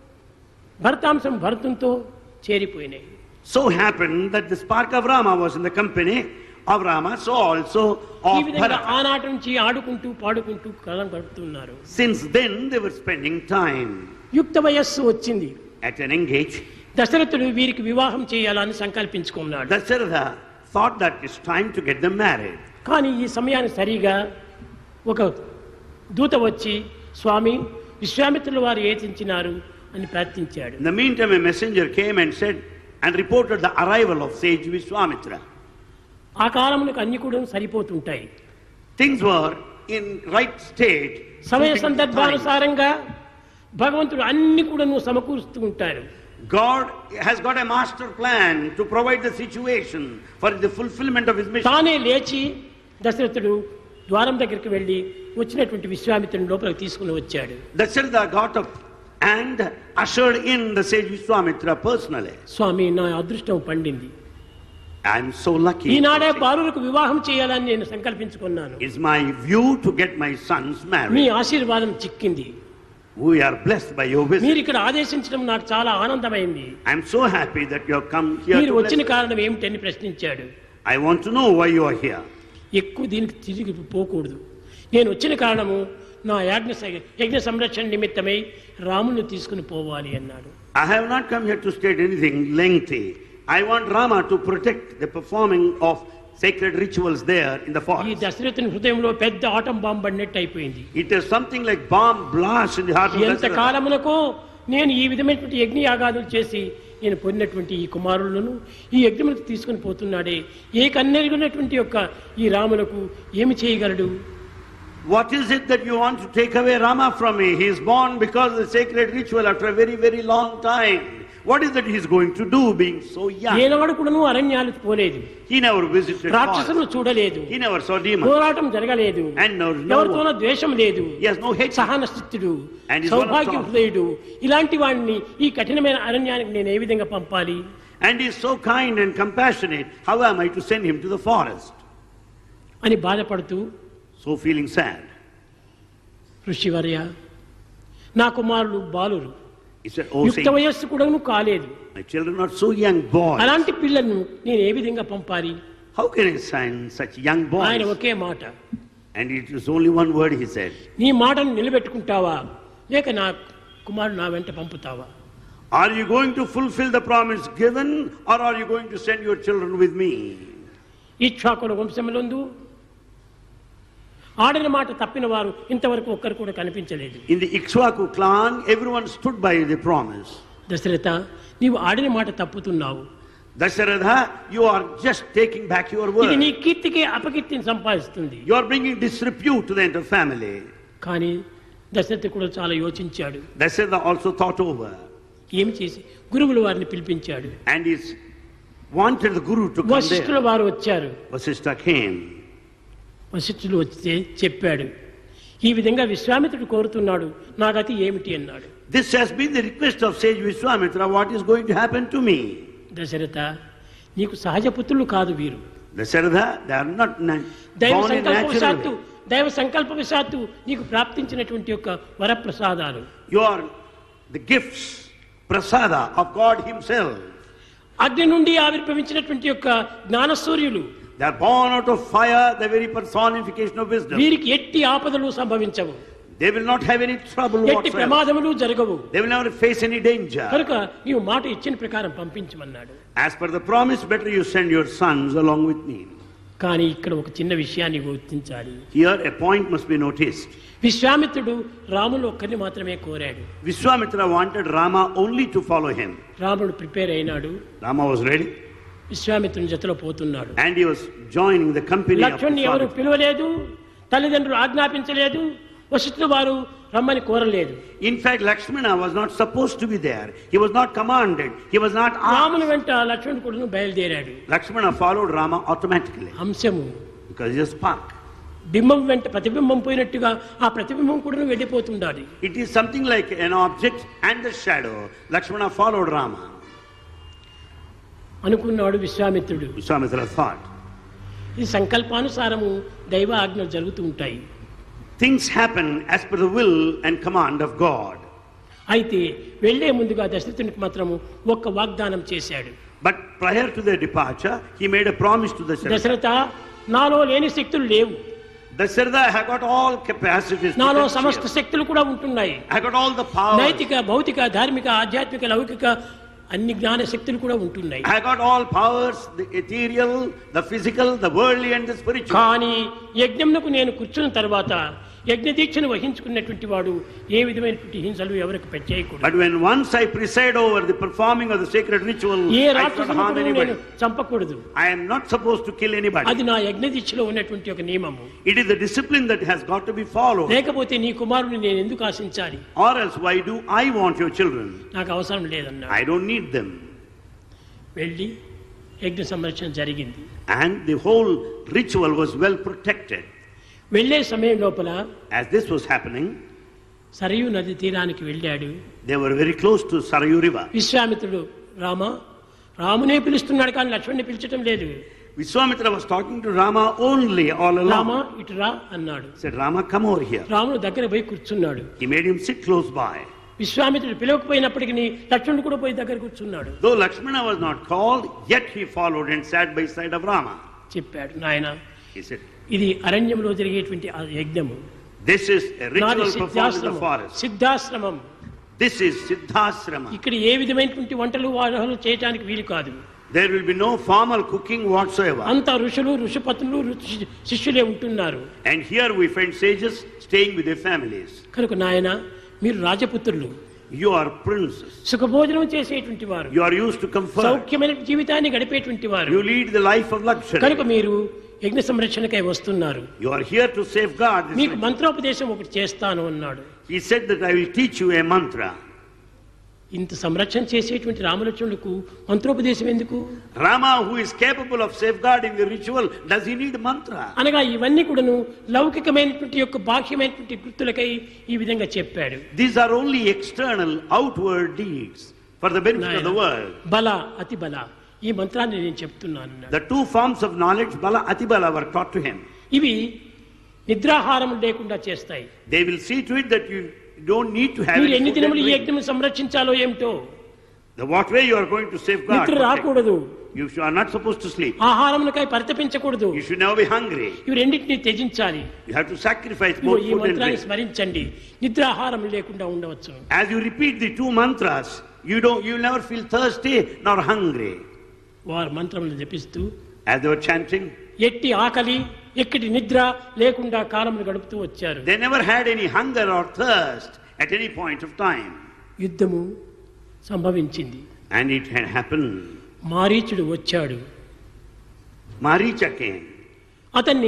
భరతాంశం భరతంతో చేరిపోయినాయి so happened that the spark of Rama was in the company of Rama, so also ఈ of విధంగా Bharata. ఆనాటి నుంచి ఆడుకుంటూ పాడుకుంటూ కాలం గడుపుతున్నారు Since then, they were spending time యుక్త వయస్సు వచ్చింది at an engage. దశరథుడు వీరికి వివాహం చేయాలని సంకల్పించుకున్నాడు Dasharatha thought that it's time to get them married. కానీ ఈ సమయానికి సరిగా ఒక దూత వచ్చి స్వామి విశ్వామిత్రుల వారు ఏచించినారు అని ప్రార్థించాడు In the meantime, a messenger came and said and reported the arrival of sage Vishwamitra. ఆ కాలమునకు అన్ని కూడా సరిపోతుంటాయి Things were in right state. సమయ suiting to time. సందర్భానుసారంగా భగవంతుడు అన్ని కూడా నువ్వు సమకూరుస్తూ ఉంటాడు God has got a master plan to provide the situation for the fulfillment of his mission. తానే లేచి దశరథుడు ద్వారం దగ్గరికి వెళ్ళి వచ్చినటువంటి విశ్వామిత్రుని లోపలికి తీసుకుని వచ్చాడు Dasharatha got up and ushered in the sage Vishwamitra personally. స్వామి నా అదృష్టం పండింది I'm so lucky. ఈనాడే బాలులకు వివాహం చేయాలని నేను సంకల్పించుకున్నాను It's my view to get my sons me married. ఆశీర్వాదం చిక్కింది We are blessed by your మీరు visit. ఇక్కడ ఆదేశించడం నాకు చాలా ఆనందమైంది I'm so happy that you have come here మీరు to వచ్చిన bless us. కారణం ఏమిటని ప్రశ్నించాడు I want to know why you are here. ఎక్కువ దీనికి తిరిగి పోకూడదు నేను వచ్చిన కారణము నా యాజ్ఞ స- యజ్ఞ సంరక్షణ నిమిత్తమై రాముని తీసుకుని పోవాలి అన్నాడు I have not come here to state anything lengthy. I want Rama to protect the performing of sacred rituals there in the ఈ forest. దశరథుని హృదయంలో పెద్ద ఆటం బాంబు పడినట్టు అయిపోయింది It is something like bomb blast in the heart of ఎంత Dasharatha. కాలమునకో నేను ఈ విధమైనటువంటి యజ్ఞ యాగాదులు చేసి నేను పొందినటువంటి ఈ కుమారులను ఈ యజ్ఞములకు తీసుకుని పోతున్నాడే ఏ కన్నెరుగునటువంటి యొక్క ఈ రాములకు ఏమి చేయగలడు What is it that you want to take away Rama from me? He is born because of the sacred ritual after a very, very long time. What is that he is going to do being so young? ఏనాడు కూడాను అరణ్యాలకు పోలేదు He never visited రాక్షసులను forest. చూడలేదు He never saw demons. పోరాటం జరగలేదు And no- no- ఎవరితోనో ద్వేషం లేదు He has no hatred. సహనస్థితుడు And he's one of Saubhagya strong. హృదయుడు ఇలాంటి వాడిని ఈ కఠినమైన అరణ్యానికి నేను ఏ విధంగా పంపాలి And he is so kind and compassionate. How am I to send him to the forest? అని బాధపడుతూ So feeling sad. ఋషివర్య నా కుమారుడు బాలురు He said, Oh, యుక్త saint, వయస్సు కూడా కాలేదు my children are so young boys. అలాంటి పిల్లలను నేను ఏ విధంగా పంపాలి How can I send such young ఆయన boys? ఒకే మాట And it is only one word he said. నీ మాటను నిలబెట్టుకుంటావా లేక నా కుమారుడు నా వెంట పంపుతావా Are you going to fulfill the promise given or are you going to send your children with me? ఈక్షాకుల వంశములందు ఆడిన మాట తప్పిన వారు ఇంతవరకు ఒక్కరు కూడా కనిపించలేదు In the Ikshwaku clan, everyone stood by the promise. Dasharatha నీవు ఆడిన మాట తప్పుతున్నావు Dasharatha, you are just taking back your ఇది నీ word. కీర్తికి అపకీర్తిని సంపాదిస్తుంది You are bringing disrepute to the entire family. కానీ దశరథ కూడా చాలా యోచించాడు Dasharatha also thought over ఏమి చేసి గురువుల వారిని పిలిపించాడు and he wanted the Guru to come వశిష్ఠుల there. వారు వచ్చారు Vasishtha came. వశిష్ఠులు వచ్చి చెప్పాడు ఈ విధంగా విశ్వామిత్రుడు కోరుతున్నాడు నా గతి ఏమిటి అన్నాడు This has been the request of sage Vishwamitra. What is going to happen to me? Dasharatha నీకు సహజ పుత్రులు కాదు వీరు Dasharatha, they are not na- దైవ born in సంకల్ప natural వశాత్తు way. దైవ సంకల్ప వశాత్తు నీకు ప్రాప్తించినటువంటి యొక్క వరప్రసాదాలు You are the gifts, prasada of God Himself. అగ్ని నుండి ఆవిర్భవించినటువంటి యొక్క జ్ఞానసూర్యులు They are born out of fire, the very personification of wisdom. వీరికి ఎట్టి ఆపదలు సంభవించవు They will not have any trouble ఎట్టి whatsoever. ప్రమాదములు జరగవు They will never face any danger. కనుక నీవు మాట ఇచ్చిన ప్రకారం పంపించమన్నాడు As per the promise, better you send your sons along with me. కానీ ఇక్కడ ఒక చిన్న విషయాన్ని గుర్తించాలి Here, a point must be noticed. విశ్వామిత్రుడు రాములు ఒక్కరిని మాత్రమే కోరాడు Vishwamitra wanted Rama only to follow him. రాముడు ప్రిపేర్ అయినాడు Rama was ready విశ్వామిత్రుని జతలో పోతున్నాడు and he was joining the company of లక్ష్మణ్ణి ఎవరు Vishwamitra. పిలవలేదు తల్లిదండ్రులు ఆజ్ఞాపించలేదు వశిష్ఠుల వారు రమ్మని కోరలేదు In fact, Lakshmana was not supposed to be there. He was not commanded. He was not asked. రాముని వెంట లక్ష్మణుడు కూడా బయలుదేరాడు Lakshmana followed Rama automatically అంశము because he is spark. బింబం వెంట ప్రతిబింబం పోయినట్టుగా ఆ ప్రతిబింబం కూడా వెళ్ళిపోతుండాలి It is something like an object and the shadow. Lakshmana followed Rama. అనుకున్నాడు విశ్వామిత్రుడు Vishwamitra thought. ఇది సంకల్పానుసారము దైవ ఆజ్ఞలు జరుగుతూ ఉంటాయి Things happen as per the will and command of God. అయితే వెళ్లే ముందుగా దశరథునికి మాత్రము ఒక్క వాగ్దానం చేశాడు But prior to their departure, he made a promise to Dasharatha. Dasharatha నాలో లేని శక్తులు లేవు Dasharatha, I got all capacities. నాలో potential. సమస్త శక్తులు కూడా ఉంటున్నాయి I got all the power. నైతిక భౌతిక ధార్మిక ఆధ్యాత్మిక లౌకిక అన్ని జ్ఞాన శక్తులు కూడా ఉంటున్నాయి I got all powers, the ethereal, the physical, the worldly and the spiritual. కానీ యజ్ఞంకు నేను కూర్చున్న తర్వాత యజ్ఞ దీక్షను వహించుకున్నటువంటి వాడు ఏ విధమైనటువంటి హింసలు ఎవరికి పెట్టేయకూడదు But when once I preside over the performing of the sacred ritual, A I should not రాక్షసుని harm కూడా నేను anybody. చంపకూడదు I am not supposed to kill anybody. అది నా యజ్ఞ దీక్షలో ఉన్నటువంటి ఒక నియమము It is the discipline that has got to be followed. లేకపోతే నీ కుమారుని నేను ఎందుకు ఆశించాలి Or else, why do I want your children? నాకు అవసరం లేదన్నా I don't need them. వెళ్ళి యజ్ఞ సంరక్షణ జరిగింది And the whole ritual was well protected. వెళ్ళే సమయం లోపల As this was happening, Sarayu నది తీరానికి వెళ్ళాడు they were very close to Sarayu River. విశ్వామిత్రుడు రామ రామునే పిలుస్తున్నాడు కానీ లక్ష్మణ్ణి పిలిచటం లేదు Vishwamitra was talking to Rama only all Rama along. ఇటు రా అన్నాడు He said, Rama, come over here. రాముడు దగ్గర పోయి కూర్చున్నాడు He made him sit close by. విశ్వామిత్రుడు పిలవకపోయినప్పటికీ లక్ష్మణుడు కూడా పోయి దగ్గర కూర్చున్నాడు Though Lakshmana was not called, yet he followed and sat by side of Rama. చెప్పాడు నాయన He said, ఇది అరణ్యంలో జరిగేటువంటి ఆ యజ్ఞము This is a నాది ritual performed in the సిద్ధాశ్రమం forest. సిద్ధాశ్రమం This is Siddhasrama. ఇక్కడ ఏ విధమైనటువంటి వంటలు వాహనాలు చేయడానికి వీలు కాదు There will be no formal cooking whatsoever. అంత ఋషులు ఋషిపత్నులు ఋషి- శిష్యులే ఉంటున్నారు And here we find sages staying with their families. కనుక నాయన మీరు రాజపుత్రులు You are princes. సుఖభోజనం చేసేటువంటి వారు You are used to comfort. సౌఖ్యమైన జీవితాన్ని గడిపేటువంటి వారు You lead the life of కనుక luxury. మీరు యజ్ఞ సంరక్షణకై వస్తున్నారు You are here to safeguard this. మీకు ritual. మంత్రోపదేశం ఒకటి చేస్తాను అన్నాడు He said that I will teach you a mantra. ఇంత సంరక్షణ చేసేటువంటి రామలక్ష్మణులకు మంత్రోపదేశం ఎందుకు Rama, who is capable of safeguarding the ritual, does he need mantra? అనగా ఇవన్నీ కూడాను లౌకికమైనటువంటి యొక్క బాహ్యమైనటువంటి గుర్తులకై ఈ విధంగా చెప్పాడు These are only external, outward deeds for the benefit of the world. బల అతి బల ఈ మంత్రాన్ని నేను చెప్తున్నాను అన్నాడు. The two forms of knowledge, Bala Atibala, were taught to him. ఇవి నిద్రాహారం లేకుండా చేస్తాయి They will see to it that you don't need to have మీరు any ఎన్ని food దినములు and ఈ drink. యజ్ఞం సంరక్షించాలో ఏమిటో The what way you are going to safeguard. నిద్ర protect. రాకూడదు You are not supposed to sleep. ఆహారమునకై పరితపించకూడదు You should never be hungry. ఇవి రెండింటిని త్యజించాలి You have to sacrifice ఇదిగో both ఈ food and మంత్రాన్ని drink. స్మరించండి నిద్రాహారం లేకుండా ఉండవచ్చు As you repeat the two mantras, you don't, you will never feel thirsty nor hungry. వారు మంత్రములు జపిస్తూ As they were chanting, ఎట్టి ఆకలి ఎక్కడి నిద్ర లేకుండా కాలములు గడుపుతూ వచ్చారు they never had any hunger or thirst at any point of time. యుద్ధము సంభవించింది And it had happened. మారీచుడు వచ్చాడు Maricha came. అతన్ని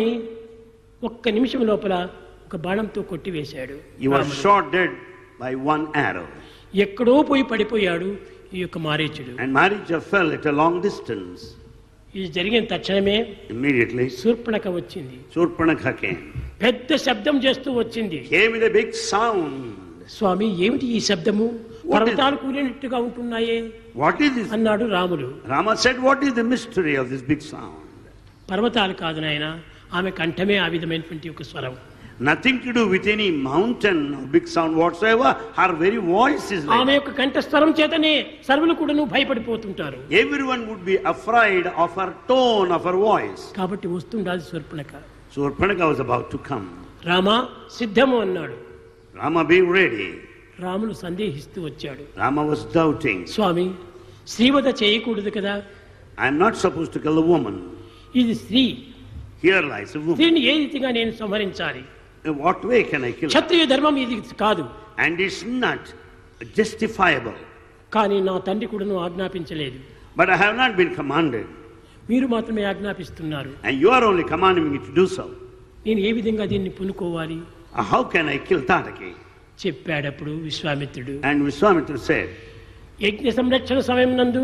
ఒక్క నిమిషం లోపల ఒక బాణంతో కొట్టివేశాడు He was రాముడు. shot dead by one arrow. ఎక్కడో పోయి పడిపోయాడు ఈ యొక్క మారీచుడు And Maricha fell at a long distance. ఇది జరిగిన తక్షణమే Immediately, శూర్పణక వచ్చింది Surpanakha came. పెద్ద శబ్దం చేస్తూ వచ్చింది Came with a big sound. స్వామి ఏమిటి ఈ శబ్దము is- పర్వతాలు కూలినట్టుగా ఉంటున్నాయే What is this? అన్నాడు రాముడు Rama said, What is the mystery of this big sound? పర్వతాలు కాదు నాయన ఆమె కంఠమే ఆ విధమైనటువంటి ఒక స్వరం Nothing to do with any mountain or big sound whatsoever. Her very voice is like ఆమె that. యొక్క కంఠస్వరం చేతనే సర్వులు కూడాను భయపడిపోతుంటారు Everyone would be afraid of her tone, of her voice. కాబట్టి వస్తుండాలి Shurpanakha So Urpanaka was about to come. Rama సిద్ధము అన్నాడు Rama, be ready. Ramulu సందేహిస్తూ వచ్చాడు Rama was doubting. స్వామి శ్రీవధ చేయకూడదు కదా I am not supposed to kill a woman. ఇది స్త్రీ Here lies a woman. స్త్రీని ఏ రీతిగా నేను సంహరించాలి In what way can I kill her? క్షత్రియ ధర్మం ఇది కాదు And it's not justifiable. కానీ నా తండ్రి కూడాను ఆజ్ఞాపించలేదు But I have not been commanded. మీరు మాత్రమే ఆజ్ఞాపిస్తున్నారు And you are only commanding me to do so. నేను ఏ విధంగా దీన్ని పునుకోవాలి Uh, How can I kill Tataki? చెప్పాడప్పుడు విశ్వామిత్రుడు And Vishwamitra said, యజ్ఞ సంరక్షణ సమయం నందు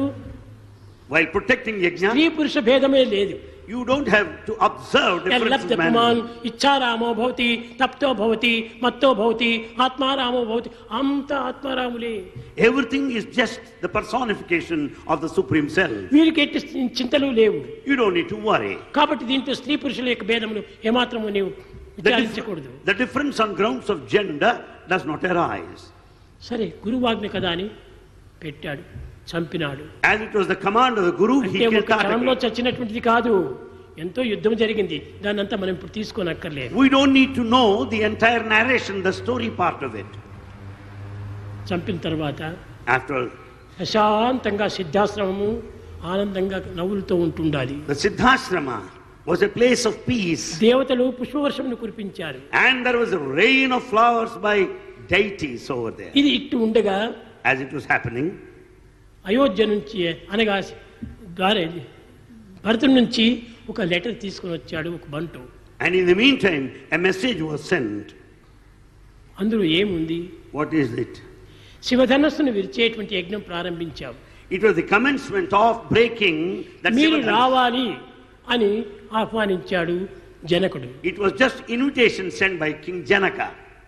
while protecting Yajna, స్త్రీ పురుష భేదమే లేదు you don't have to observe difference ఎల్లప్త in పుమాన్ man. ఇచ్చారామో భవతి తప్తో భవతి మత్తో భవతి ఆత్మారామో భవతి అంత ఆత్మారాములే Everything is just the personification of the Supreme Self. వీరికి ఎట్టి చింతలు లేవు You don't need to worry. కాబట్టి దీంట్లో స్త్రీ పురుషుల యొక్క భేదములు ఏమాత్రము నీవు The, dif- విచారించకూడదు the difference on grounds of gender does not arise. సరే గురువాజ్ఞ కదా అని పెట్టాడు చంపినాడు As it was the command of the Guru, he అంటే killed ఒక క్షణంలో Tataki. చచ్చినటువంటిది కాదు ఎంతో యుద్ధం జరిగింది దాన్ని అంతా మనం ఇప్పుడు తీసుకోనక్కర్లేదు We don't need to know the entire narration, the story part of it. చంపిన తర్వాత After all, ప్రశాంతంగా సిద్ధాశ్రమము ఆనందంగా నవ్వులతో ఉంటుండాలి the Siddhasrama was a place of peace. దేవతలు పుష్పవర్షమును కురిపించారు And there was a rain of flowers by deities over there. ఇది ఇట్టు ఉండగా As it was happening, Ayodhya నుంచి అనగా గారే భరతుడి నుంచి ఒక లెటర్ తీసుకుని వచ్చాడు ఒక బంటు and in the meantime, a message was sent. అందులో ఏముంది What is it? శివధనస్సును విరిచేటువంటి యజ్ఞం ప్రారంభించాం It was the commencement of breaking that మీరు Sivadhanush. రావాలి అని ఆహ్వానించాడు జనకుడు It was just invitation sent by King Janaka.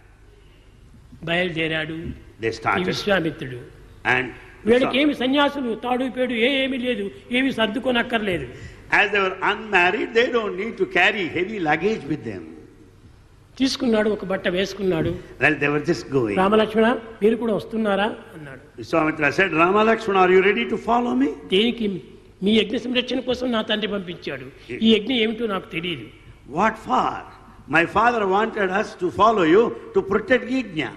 బయలుదేరాడు They ఈ started విశ్వామిత్రుడు and వీళ్ళకి ఏమి సన్యాసులు తాడు పేడు ఏ ఏమీ లేదు ఏమి సర్దుకోనక్కర్లేదు as they were unmarried, they don't need to carry heavy luggage with them. తీసుకున్నాడు ఒక బట్ట వేసుకున్నాడు Well, they were just going. రామలక్ష్మణ మీరు కూడా వస్తున్నారా అన్నాడు Vishwamitra said, Rama Lakshmana, are you ready to follow me? దేనికి మీ యజ్ఞ సంరక్షణ కోసం నా తండ్రి పంపించాడు ఈ యజ్ఞం ఏమిటో నాకు తెలియదు What for? My father wanted us to follow you to protect Yajna.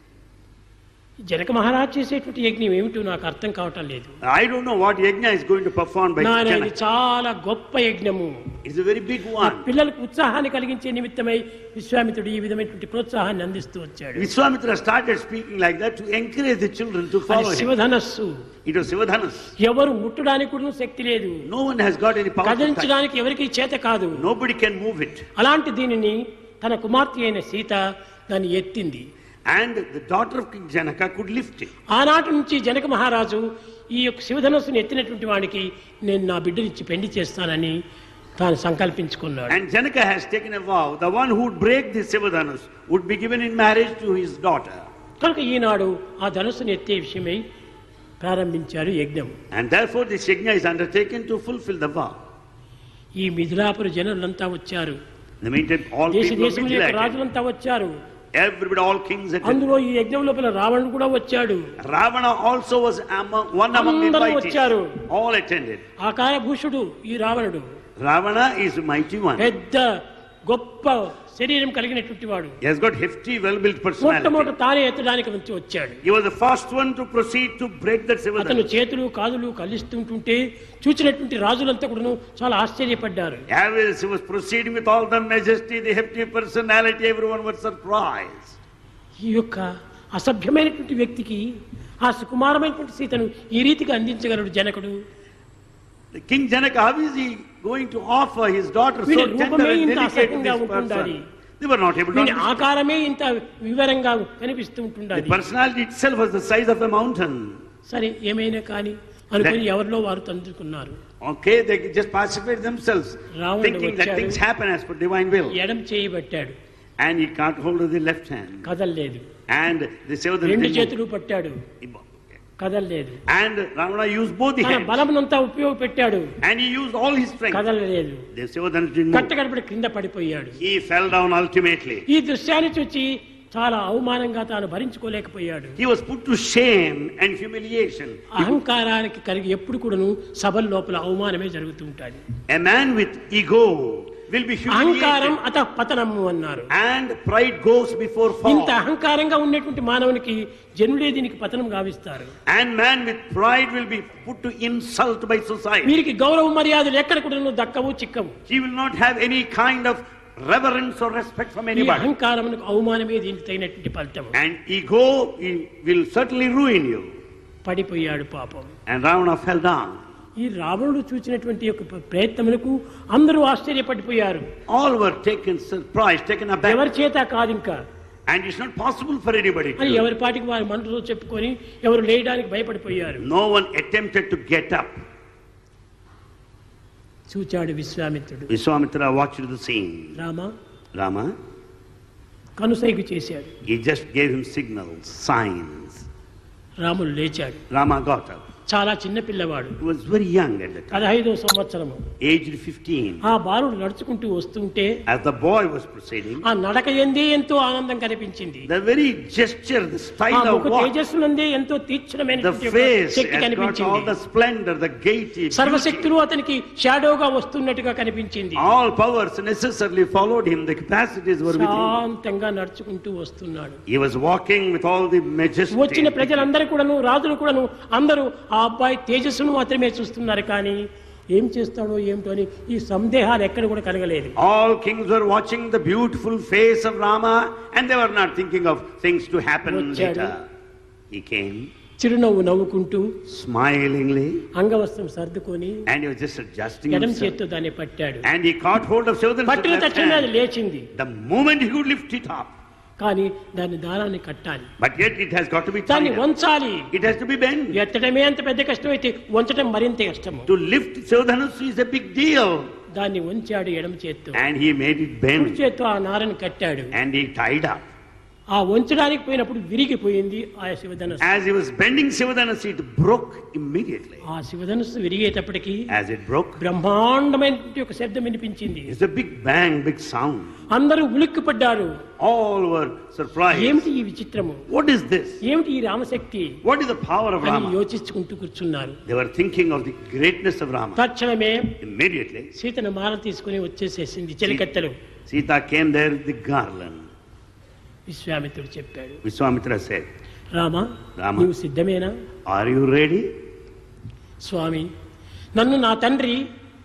Janaka Maharaj చేసేటువంటి యజ్ఞం ఏమిటో నాకు అర్థం కావటం లేదు I don't know what Yajna is going to perform by నాయన ఇది Janaka. చాలా గొప్ప యజ్ఞము It's a very big ఆ one. పిల్లలకు ఉత్సాహాన్ని కలిగించే నిమిత్తమై విశ్వామిత్రుడు ఈ విధమైనటువంటి ప్రోత్సాహాన్ని అందిస్తూ వచ్చాడు Vishwamitra started speaking like that to encourage the children to అది follow him. శివధనస్సు It was Sivadhanas. ఎవరు ముట్టడానికి కూడా శక్తి లేదు No one has got any power to touch. కదిలించడానికి ఎవరికి చేత కాదు Nobody can move it. అలాంటి దీనిని తన కుమార్తె అయిన సీత దాన్ని ఎత్తింది And the daughter of King Janaka could lift it. ఆనాటి నుంచి జనక మహారాజు ఈ యొక్క శివధనస్సును ఎత్తినటువంటి వాడికి నేను నా బిడ్డనిచ్చి పెళ్లి చేస్తానని తాను సంకల్పించుకున్నాడు And Janaka has taken a vow, the one who would break the Sivadhanas would be given in marriage to his daughter. కనుక ఈనాడు ఆ ధనుస్సును ఎత్తే విషయమై ప్రారంభించారు యజ్ఞం And therefore this yajna is undertaken to fulfill the vow. ఈ మిథిలాపుర జనులంతా వచ్చారు In the meantime, all దేశ people of దేశముల Mithila యొక్క attended. రాజులంతా వచ్చారు Everybody, all kings attended. అందులో ఈ యజ్ఞం లోపల రావణుడు కూడా వచ్చాడు Ravana also was among, one among the అందరూ invitees. వచ్చారు. All attended. ఆకారభూషుడు ఈ రావణుడు Ravana is a mighty one. పెద్ద గొప్ప శరీరం కలిగినటువంటి వాడు He has got hefty, well-built మొట్టమొదట personality. తానే ఎత్తడానికి వచ్చి వచ్చాడు He was the first one to proceed to break that అతను Sivadhana. చేతులు కాదులు కలిస్తుంటుంటే చూచినటువంటి రాజులంతా కూడాను చాలా ఆశ్చర్యపడ్డారు As he was proceeding with all the majesty, the hefty personality, everyone was surprised. ఈ యొక్క అసభ్యమైనటువంటి వ్యక్తికి ఆ సుకుమారమైనటువంటి సీతను ఈ రీతిగా అందించగలడు జనకుడు The King Janaka, how is he going to offer his daughter so వీడి tender రూపమే and ఇంత delicate to అసహ్యంగా this ఉంటుండాలి. person? They were not able to వీడి understand. ఆకారమే ఇంత వివరంగా కనిపిస్తూ The ఉంటుండాలి personality itself was the size of a mountain. సరే ఏమైనా కానీ అనుకుని ఎవరిలో వారు తందుకున్నారు Okay, they just pacified themselves, రావణుడు thinking that వచ్చాడు. things happen as per divine will. ఎడం చేయబట్టాడు And he caught hold of the left hand. కదల్లేదు And the Sevadhan రెండు didn't చేతులు పట్టాడు move. కదల్లేదు And Ravana used both the తన hands. బలమునంతా ఉపయోగపెట్టాడు And he used all his strength. కదలలేదు The Sevadhan didn't move. కట్టగడపడి క్రింద పడిపోయాడు He fell down ultimately. ఈ దృశ్యాన్ని చూచి చాలా అవమానంగా తాను భరించుకోలేకపోయాడు He was put to shame and humiliation. అహంకారానికి కలిగి ఎప్పుడు కూడాను సభల లోపల అవమానమే జరుగుతూ ఉంటుంది A man with ego will be అహంకారం humiliated. అత పతనము అన్నారు And pride goes before ఇంత fall. అహంకారంగా ఉన్నటువంటి మానవునికి జనులే దీనికి పతనం గావిస్తారు And man with pride will be put to insult by society. వీరికి గౌరవ మర్యాదలు ఎక్కడ కూడా దక్కవు చిక్కవు He will not have any kind of reverence or respect from ఈ anybody. అహంకారమునకు అవమానమే దీనికి తగినటువంటి ఫలితం And ego he will certainly ruin you. పడిపోయాడు పాపం And Ravana fell down. ఈ రావణుడు చూసినటువంటి యొక్క ప్రయత్నములకు అందరూ ఆశ్చర్యపడిపోయారు All were taken surprised, taken aback. ఎవరి చేత కాదు ఇంకా And it's not possible for anybody అని to. ఎవరి పాటికి వారి మనసులో చెప్పుకొని ఎవరు లేయడానికి భయపడిపోయారు No one attempted to get up. చూచాడు విశ్వామిత్రుడు Vishwamitra watched the scene. Rama Rama, కనుసైగు చేశాడు he just gave him signals, signs. రాముడు లేచాడు Rama got up. చాలా చిన్న పిల్లవాడు He was very young at the time, పదహైదో సంవత్సరము aged 15. ఆ బాలుడు నడుచుకుంటూ వస్తుంటే As the boy was proceeding, ఆ నడక ఎందే ఎంతో ఆనందం కనిపించింది the very gesture, the ఆ style of ముఖ walk, తేజస్సునందే ఎంతో the తీక్షణమైన face Shakti has got all కనిపించింది the splendor, the gaiety, beauty. సర్వశక్తులు అతనికి షాడోగా వస్తున్నట్టుగా కనిపించింది All powers necessarily followed him. The capacities were with him. శాంతంగా నడుచుకుంటూ వస్తున్నాడు He was walking with all the majesty. వచ్చిన ప్రజలందరూ కూడాను రాజులు కూడాను అందరూ ఆ అబ్బాయి తేజస్సును మాత్రమే చూస్తున్నారు కానీ ఏం చేస్తాడో ఏమిటో అని ఈ సందేహాలు ఎక్కడ కూడా కలగలేదు All kings were watching the beautiful face of Rama and they were not thinking of things to happen వచ్చాడు. later. He came చిరునవ్వు నవ్వుకుంటూ smilingly అంగవస్త్రం సర్దుకొని and he was just adjusting ఎడం himself. చేత్తో దాన్ని పట్టాడు And he caught hold of Shodhan's పట్టిన left తక్షణమే అది hand. లేచింది The moment he could lift it up, కానీ దాన్ని దారాన్ని కట్టాలి but yet it has got to be దాన్ని tied up. వంచాలి It has to be bent. ఎత్తడమే అంత పెద్ద కష్టమైతే వంచడం మరింత కష్టము To lift Shodhanus is a big deal. దాన్ని వంచాడు ఎడమ చేత్తో And he made it కుడి bend చేత్తో ఆ నారను కట్టాడు and he tied up. ఆ వంచడానికి పోయినప్పుడు విరిగిపోయింది ఆ శివధనస్సు As he was bending Sivadhanas, it broke immediately. ఆ శివధనస్సు విరిగేటప్పటికి As it broke, బ్రహ్మాండమైనటువంటి ఒక శబ్దం వినిపించింది it's a big bang, big sound. అందరూ ఉలిక్కిపడ్డారు All were surprised. ఏమిటి ఈ విచిత్రము What is this? ఏమిటి ఈ Ramashakti What is the power of అని Rama? యోచించుకుంటూ కూర్చున్నారు They were thinking of the greatness of Rama. తక్షణమే Immediately, సీతను మాల తీసుకుని వచ్చేసేసింది చెలికత్తెలు Sita came there with the garland. విశ్వామిత్రుడు చెప్పాడు Vishwamitra said, రామ రామ. నువ్వు సిద్ధమేనా Are you ready? స్వామి నన్ను నా తండ్రి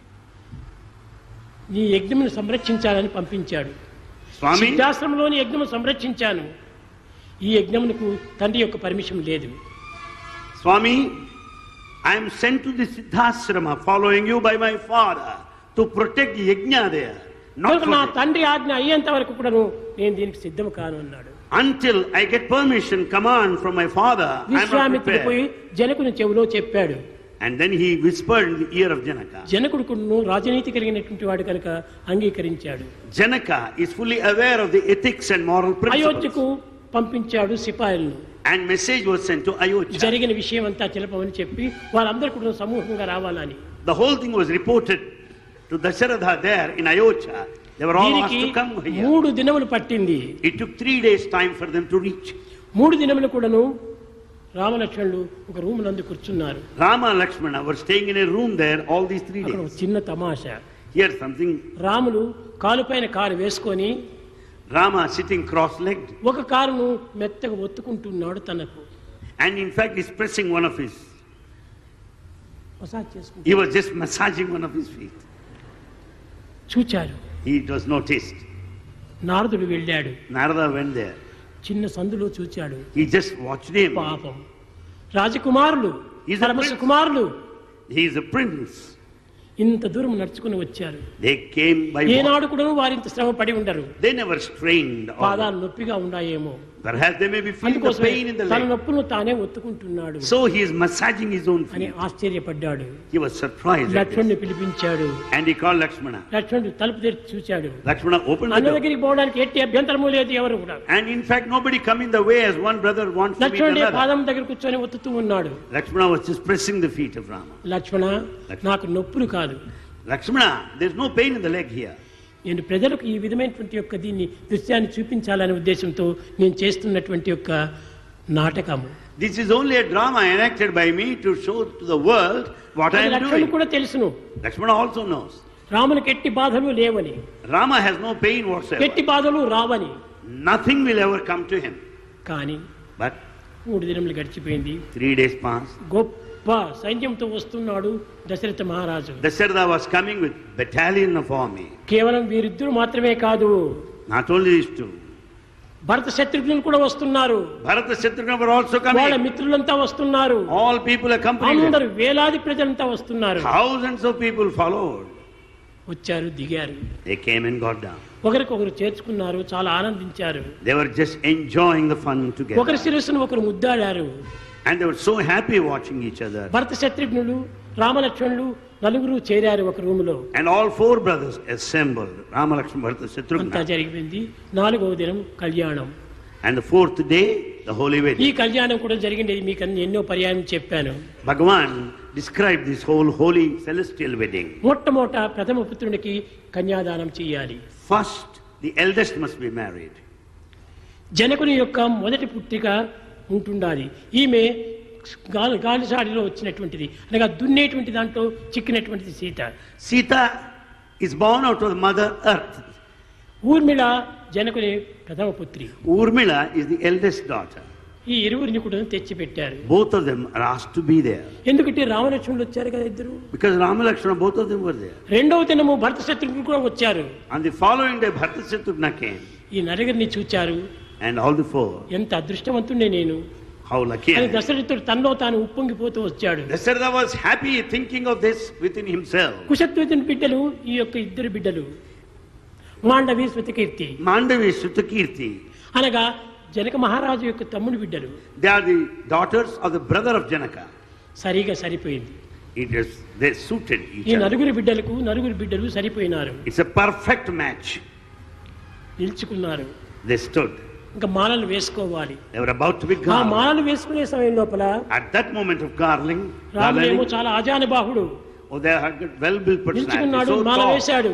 నీ యజ్ఞమును సంరక్షించాలని పంపించాడు Swami, సిద్ధాశ్రమంలోని యజ్ఞము సంరక్షించాను ఈ యజ్ఞమునకు తండ్రి యొక్క పర్మిషన్ లేదు Swami, I am sent to the Siddhasrama following you by my father to protect the yajna there. Not కనుక నా for the- తండ్రి ఆజ్ఞ అయ్యేంత వరకు కూడాను నేను దీనికి సిద్ధం కాను అన్నాడు until I get permission, command from my father. I am not విశ్వామిత్రుడు పోయి prepared. జనకుని చెవిలో చెప్పాడు And then he whispered in the ear of Janaka. జనకుడు కూడాను రాజనీతి కలిగినటువంటి వాడు కనుక అంగీకరించాడు Janaka is fully aware of the ethics and moral అయోధ్యకు principles. పంపించాడు సిపాయిలను And message was sent to Ayodhya. జరిగిన విషయం అంతా తెలపమని చెప్పి వాళ్ళందరూ కూడా సమూహంగా రావాలని The whole thing was reported to Dasharatha there in Ayodhya. They were all asked దీనికి to come here. మూడు దినములు పట్టింది It took three days' time for them to reach. మూడు దినములు కూడాను రామలక్ష్మణులు ఒక రూమ్ నందు కూర్చున్నారు Rama Lakshmana were staying in a room there all these three అక్కడ ఒక days. చిన్న తమాషా Here's something రాములు కాలుపైన కారు వేసుకొని Rama sitting cross legged. ఒక కారును మెత్తగా ఒత్తుకుంటున్నాడు తనకు And in fact, he's pressing one of his, massage చేసుకుంటూ he was just massaging one of his feet. చూచారు It was noticed. నారదుడు వెళ్ళాడు Narada went there. చిన్న సందులో చూచాడు He just watched him. పాపం రాజకుమారులు He's a పరమ prince. కుమారులు He is a prince. ఇంత దూరం నడుచుకుని వచ్చారు They came by walk. ఏనాడు కూడా వారింత శ్రమ పడి ఉండరు They never strained. Or పాదాలు నొప్పిగా ఉన్నాయేమో perhaps they may be feeling the అందుకోసం pain in the తన leg. నొప్పును తానే ఒత్తుకుంటున్నాడు So he is massaging his own అని feet. ఆశ్చర్యపడ్డాడు He was surprised. At this. లక్ష్మణ్ణి పిలిపించాడు And he called Lakshmana. లక్ష్మణుడు తలుపు తెరిచి చూచాడు Lakshmana opened the అన్న door. దగ్గరికి పోవడానికి ఎట్టి అభ్యంతరము లేదు ఎవరు కూడా And in fact, nobody come in the way as one brother wants to meet లక్ష్మణుడి another. పాదం దగ్గర కూర్చొని ఒత్తుతూ ఉన్నాడు Lakshmana was just pressing the feet of Rama. లక్ష్మణ నాకు నొప్పులు కాదు Lakshmana, there's no pain in the leg here. నేను ప్రజలకు ఈ విధమైనటువంటి యొక్క దీన్ని దృశ్యాన్ని చూపించాలనే ఉద్దేశంతో నేను చేస్తున్నటువంటి యొక్క నాటకము This is only a drama enacted by me to show to the world what I అది am లక్ష్మణుడు doing. కూడా తెలుసును Lakshmana also knows. రామునికి ఎట్టి బాధలు లేవని Rama has no pain whatsoever. ఎట్టి బాధలు రావని Nothing will ever come to him. కానీ But మూడు దినములు గడిచిపోయింది three days passed. గొప్ప సైన్యంతో వస్తున్నాడు దశరథ మహారాజు Dasharatha was coming with battalion of army. కేవలం వీరిద్దరు మాత్రమే కాదు Not only these two. భరత శత్రుఘ్నులు కూడా వస్తున్నారు Bharata Shatrugna were also వాళ్ళ coming. మిత్రులంతా వస్తున్నారు All people accompanied them. అందరు వేలాది ప్రజలంతా వస్తున్నారు Thousands of people followed. వచ్చారు దిగారు They came and got down. ఒకరికొకరు చేర్చుకున్నారు చాలా ఆనందించారు They were just enjoying the fun together. ఒకరి శిరస్సును ఒకరు ముద్దాడారు And they were so happy watching each other. భరత శత్రుఘ్నులు రామలక్ష్మణులు నలుగురు చేరారు ఒక రూములో And all four brothers assembled. Rama, Lakshmana, Bharata, అంతా Shatrugna. జరిగిపోయింది నాలుగవ దినం కళ్యాణం And the fourth day, the holy ఈ wedding. కళ్యాణం కూడా జరిగింది మీకు అన్ని ఎన్నో పర్యాయం చెప్పాను Bhagavan described this whole holy celestial wedding. మొట్టమొదట ప్రథమ పుత్రునికి కన్యాదానం చేయాలి First, the eldest must be married. జనకుని యొక్క మొదటి పుత్రిక ఉంటుండాలి ఈమె గాలి గాలిసాడిలో వచ్చినటువంటిది అనగా దున్నేటువంటి దాంట్లో చిక్కినటువంటిది Sita Sita is born out of the mother earth. Urmila జనకుని ప్రథమ పుత్రి Urmila is the eldest daughter. ఈ ఇరువురిని కూడా తెచ్చిపెట్టారు Both of them are asked to be there. ఎందుకంటే రామలక్ష్మణులు వచ్చారు కదా ఇద్దరు Because Rama Lakshmana, both of them were there. రెండవ దినము భరత శత్రుఘ్నులు కూడా వచ్చారు On the following day, Bharata Shatrughna came. ఈ నలుగురిని చూచారు And all the four, ఎంత అదృష్టవంతుండే నేను how lucky I అని am. దశరథుడు తనలో తాను ఉప్పొంగిపోతూ వచ్చాడు Dasharatha was happy thinking of this within himself. కుశత్వజుని బిడ్డలు ఈ యొక్క ఇద్దరు బిడ్డలు మాండవి శృతకీర్తి Mandavi Shutakirti, అనగా జనక మహారాజు యొక్క తమ్ముడి బిడ్డలు they are the daughters of the brother of Janaka. సరిగా సరిపోయింది It is, they suited ఈ each other. నలుగురి బిడ్డలకు నలుగురు బిడ్డలు సరిపోయినారు It's a perfect match. నిల్చుకున్నారు They stood. ఇంకా మాలలు వేసుకోవాలి They were about to be ఆ garlanded. మాలలు వేసుకునే సమయం లోపల At that moment of garling, రాముడేమో garlanding, చాలా ఆజానుబాహుడు oh, they had got well-built personality, నిల్చుకున్నాడు so Mala tall. వేశాడు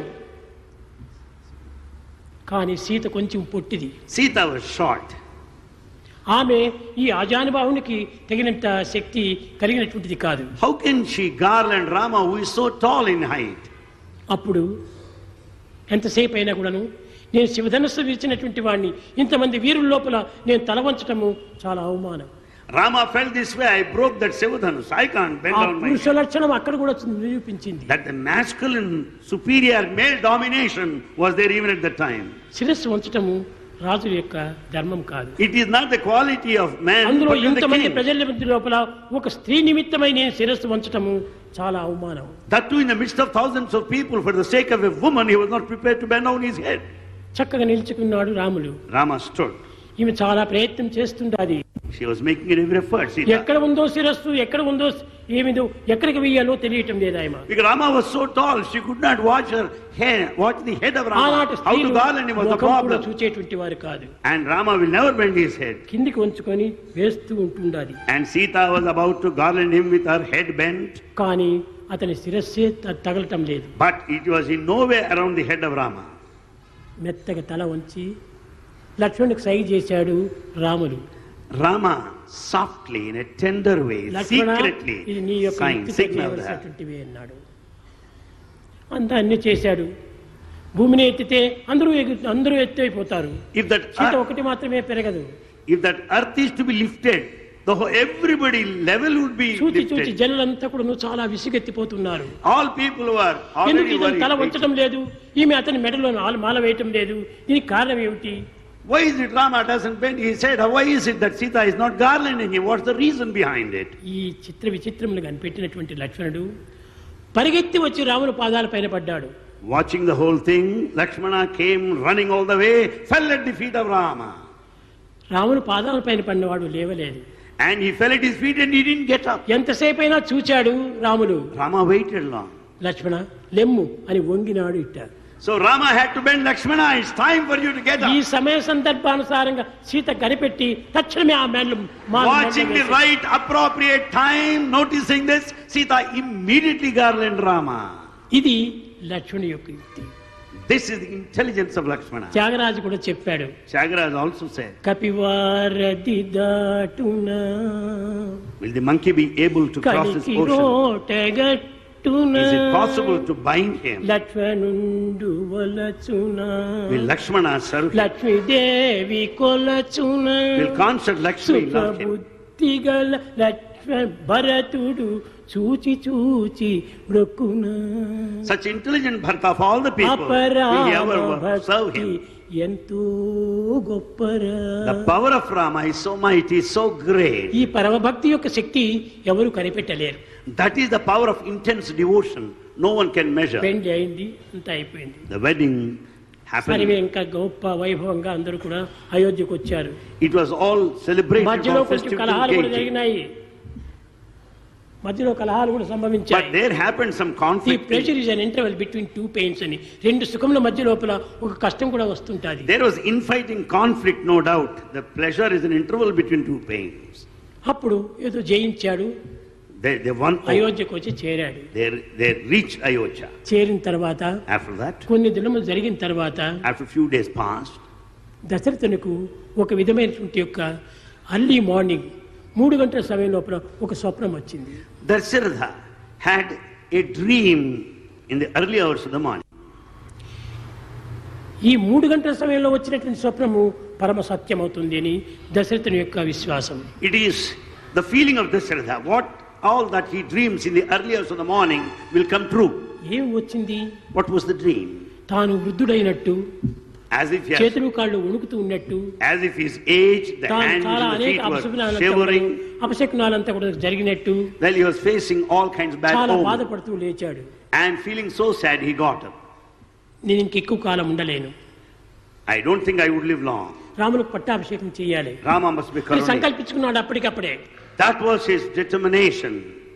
కానీ సీత కొంచెం పొట్టిది Sita was short. ఆమె ఈ ఆజానుబాహునికి తగినంత శక్తి కలిగినటువంటిది కాదు How can she garland Rama who is so tall in height? అప్పుడు ఎంతసేపు అయినా కూడాను నేను శివధనస్సు విరిచినటువంటి వాడిని ఇంతమంది వీరుల లోపల నేను తల వంచటము చాలా అవమానం Rama felt this way, I broke that Sevadhanus. I can't bend ఆ down my పురుష లక్షణం అక్కడ కూడా నిరూపించింది That the masculine, superior male domination was there even at that time. శిరస్సు వంచటము రాజు యొక్క ధర్మం కాదు It is not the quality of man, అందులో but in the ఇంతమంది king. ప్రజల మధ్య లోపల ఒక స్త్రీ నిమిత్తమై నేను శిరస్సు వంచటము చాలా అవమానం That too in the midst of thousands of people, for the sake of a woman, he was not prepared to bend down his head. చక్కగా నిలుచుకున్నాడు రాములు Rama stood. ఈమె చాలా ప్రయత్నం చేస్తుండాలి She was making every effort. Sita. ఎక్కడ ఉందో శిరస్సు ఎక్కడ ఉందో ఏమిదో ఎక్కడికి వెయ్యాలో తెలియటం లేదు ఆయన Because Rama was so tall, she could not watch her hair, watch the head of ఆనాటి Rama. How to స్త్రీలు garland him was the ముఖం కూడా problem. చూచేటువంటి వారు కాదు And Rama will never bend his head. కిందికి వంచుకొని వేస్తూ ఉంటుండాలి And Sita was about to garland him with her head bent, కానీ అతని శిరస్సే త- తగలటం లేదు but it was in no way around the head of Rama. మెత్తగా తల వంచి లక్ష్మణుడికి సై చేశాడు రాముడు Rama softly, in a tender way, Lakshmana secretly, ఇది నీ యొక్క signed, యుక్తితో signaled that. చేయవలసినటువంటివి అన్నాడు అంతా అన్ని చేశాడు భూమిని ఎత్తితే అందరూ ఎగు- అందరూ ఎత్తైపోతారు If that, సీత earth, ఒకటి మాత్రమే పెరగదు if that earth is to be lifted, the whole, everybody level would be చూచి చూచి lifted. జనులంతా కూడా చాలా విసుగెత్తిపోతున్నారు All people who are ఎందుకు already ఇతను తల worried. వంచడం లేదు ఈమె అతని మెడలో నాలు- మాల వేయటం లేదు దీనికి కారణం ఏమిటి Why is it Rama doesn't bend? He said, why is it that Sita is not garlanding him? What's the reason behind it? ఈ చిత్ర విచిత్రములు కనిపెట్టినటువంటి లక్ష్మణుడు పరిగెత్తి వచ్చి రాముని పాదాల పైన పడ్డాడు Watching the whole thing, Lakshmana came running all the way, fell at the feet of Rama. రాముని పాదాల పైన పడినవాడు లేవలేదు And he fell at his feet and he didn't get up. ఎంతసేపు అయినా చూచాడు రాముడు Rama waited long. లక్ష్మణ లెమ్ము అని వంగినాడు ఇట్ట So Rama had to bend Lakshmana, it's time for you to get ఈ up. సమయ సందర్భానుసారంగా సీత కనిపెట్టి తక్షణమే ఆ మేడలు మాల Watching the మేడలు వేసి- right appropriate time, noticing this, Sita immediately garland Rama. ఇది లక్ష్మణుడి యొక్క యుక్తి This is the intelligence of Lakshmana. Tyagaraju కూడా చెప్పాడు Chagraj also said, కపివారది దాటునా will the monkey be able to cross this కలికి ocean? రోటగట్టునా Is it possible to bind him? లక్ష్మణుండు వలచునా Will Lakshmana serve him? Lakshmidevi కొలచునా Will constant Lakshmi love him? సుఖబుద్ధి గల లక్ష్మ భరతుడు చూచి చూచి బ్రొక్కునా Such intelligent Bharata of all the people, will he ever అపరామ serve భక్తి him? ఎంతో గొప్పరా The power of Rama is so mighty, so great. ఈ పరమభక్తి యొక్క శక్తి ఎవరు కనిపెట్టలేరు That is the power of intense devotion. No one can measure. పెండి అయింది అంతా అయిపోయింది The wedding మరి happened. ఇంకా గొప్ప వైభవంగా అందరూ కూడా అయోధ్యకు వచ్చారు It was all celebrated, మధ్యలో all కొంచెం festive కలహాలు కూడా gaiety. జరిగినాయి మధ్యలో కలహాలు కూడా But సంభవించాయి there happened some ఈ conflict. Pressure is an interval between two pains అని రెండు సుఖముల మధ్య లోపల ఒక కష్టం కూడా వస్తుంటుంది There was infighting conflict, no doubt. The pleasure is an interval between two pains. అప్పుడు ఏదో జయించాడు They, they won. over. అయోధ్యకు వచ్చి చేరాడు They, they reached Ayodhya. చేరిన తర్వాత After that, కొన్ని దినములు జరిగిన తర్వాత after a few days passed, దశరథునికి ఒక విధమైనటువంటి యొక్క అర్లీ మార్నింగ్ మూడు గంటల సమయం లోపల ఒక స్వప్నం వచ్చింది Darsharatha had a dream in the early hours of the morning. ఈ మూడు గంటల సమయంలో వచ్చినటువంటి స్వప్నము పరమ సత్యమవుతుంది అని దశరథుని యొక్క విశ్వాసం It is the feeling of Dasharatha. What all that he dreams in the early hours of the morning will come true. ఏం వచ్చింది What was the dream? తాను వృద్ధుడైనట్టు As if he has, చేతులు కాళ్ళు వణుకుతూ ఉన్నట్టు as if his age, the తాను hands చాలా and the అనేక feet were అపశకునాలంతా shivering, కూడా- అపశకునాలంతా కూడా జరిగినట్టు while he was facing all kinds of bad చాలా omens. బాధపడుతూ లేచాడు And feeling so sad, he got up. నేను ఇంకెక్కువ కాలం ఉండలేను I don't think I would live long. రాములకు పట్టాభిషేకం చేయాలి Rama must be అని coronated. సంకల్పించుకున్నాడు అప్పటికప్పుడే That was his determination.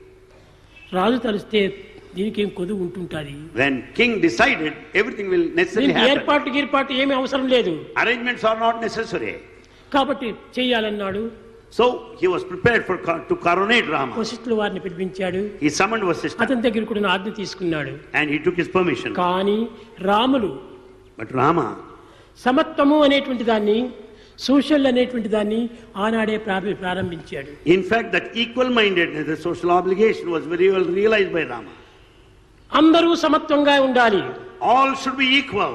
రాజు తలిస్తే దీనికి ఏం కొదువు ఉంటుంటుంది When king decided, everything will necessarily దీనికి happen. ఏర్పాటు గీర్పాటు ఏమీ అవసరం లేదు Arrangements are not necessary. కాబట్టి చేయాలన్నాడు So he was prepared for co- to coronate Rama. వశిష్ఠుల వారిని పిలిపించాడు He summoned Vasishtha అతని దగ్గర కూడా ఆజ్ఞ తీసుకున్నాడు and he took his permission. కానీ రాములు But Rama, సమత్వము అనేటువంటి దాన్ని సోషల్ అనేటువంటి దాన్ని ఆనాడే ప్రారంభి- ప్రారంభించాడు in fact, that equal-mindedness, the social obligation was very well realized by Rama. అందరూ సమత్వంగా ఉండాలి All should be equal.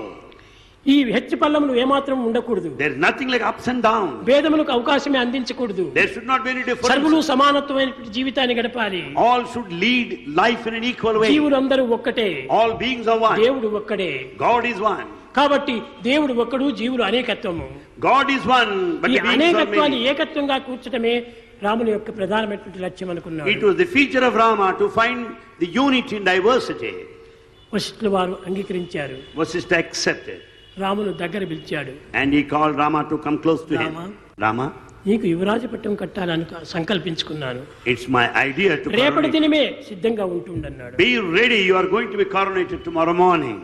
ఈ హెచ్చు పల్లములు ఏమాత్రం ఉండకూడదు There is nothing like ups and downs. భేదములకు అవకాశమే అందించకూడదు There should not be any సర్వులు difference. సమానత్వమైనటువంటి జీవితాన్ని గడపాలి All should lead life in an equal way. జీవులు అందరూ ఒక్కటే All beings are one. దేవుడు ఒక్కడే God is one. కాబట్టి దేవుడు ఒక్కడు జీవులు అనేకత్వము God is one, but ఈ the beings are అనేకత్వాన్ని many. ఏకత్వంగా కూర్చడమే రాముని యొక్క ప్రధానమైనటువంటి లక్ష్యం It అనుకున్నాడు was the feature of Rama to find the unity in diversity. వశిష్ఠుల వారు అంగీకరించారు Vasishtha accepted. రామును దగ్గర పిలిచాడు And he called Rama to come close to him. Rama. Rama, నీకు యువరాజు పట్టం కట్టాలని సంకల్పించుకున్నాను it's my idea to రేపటి coronate. దినమే సిద్ధంగా ఉంటుండన్నాడు Be ready, you are going to be coronated tomorrow morning.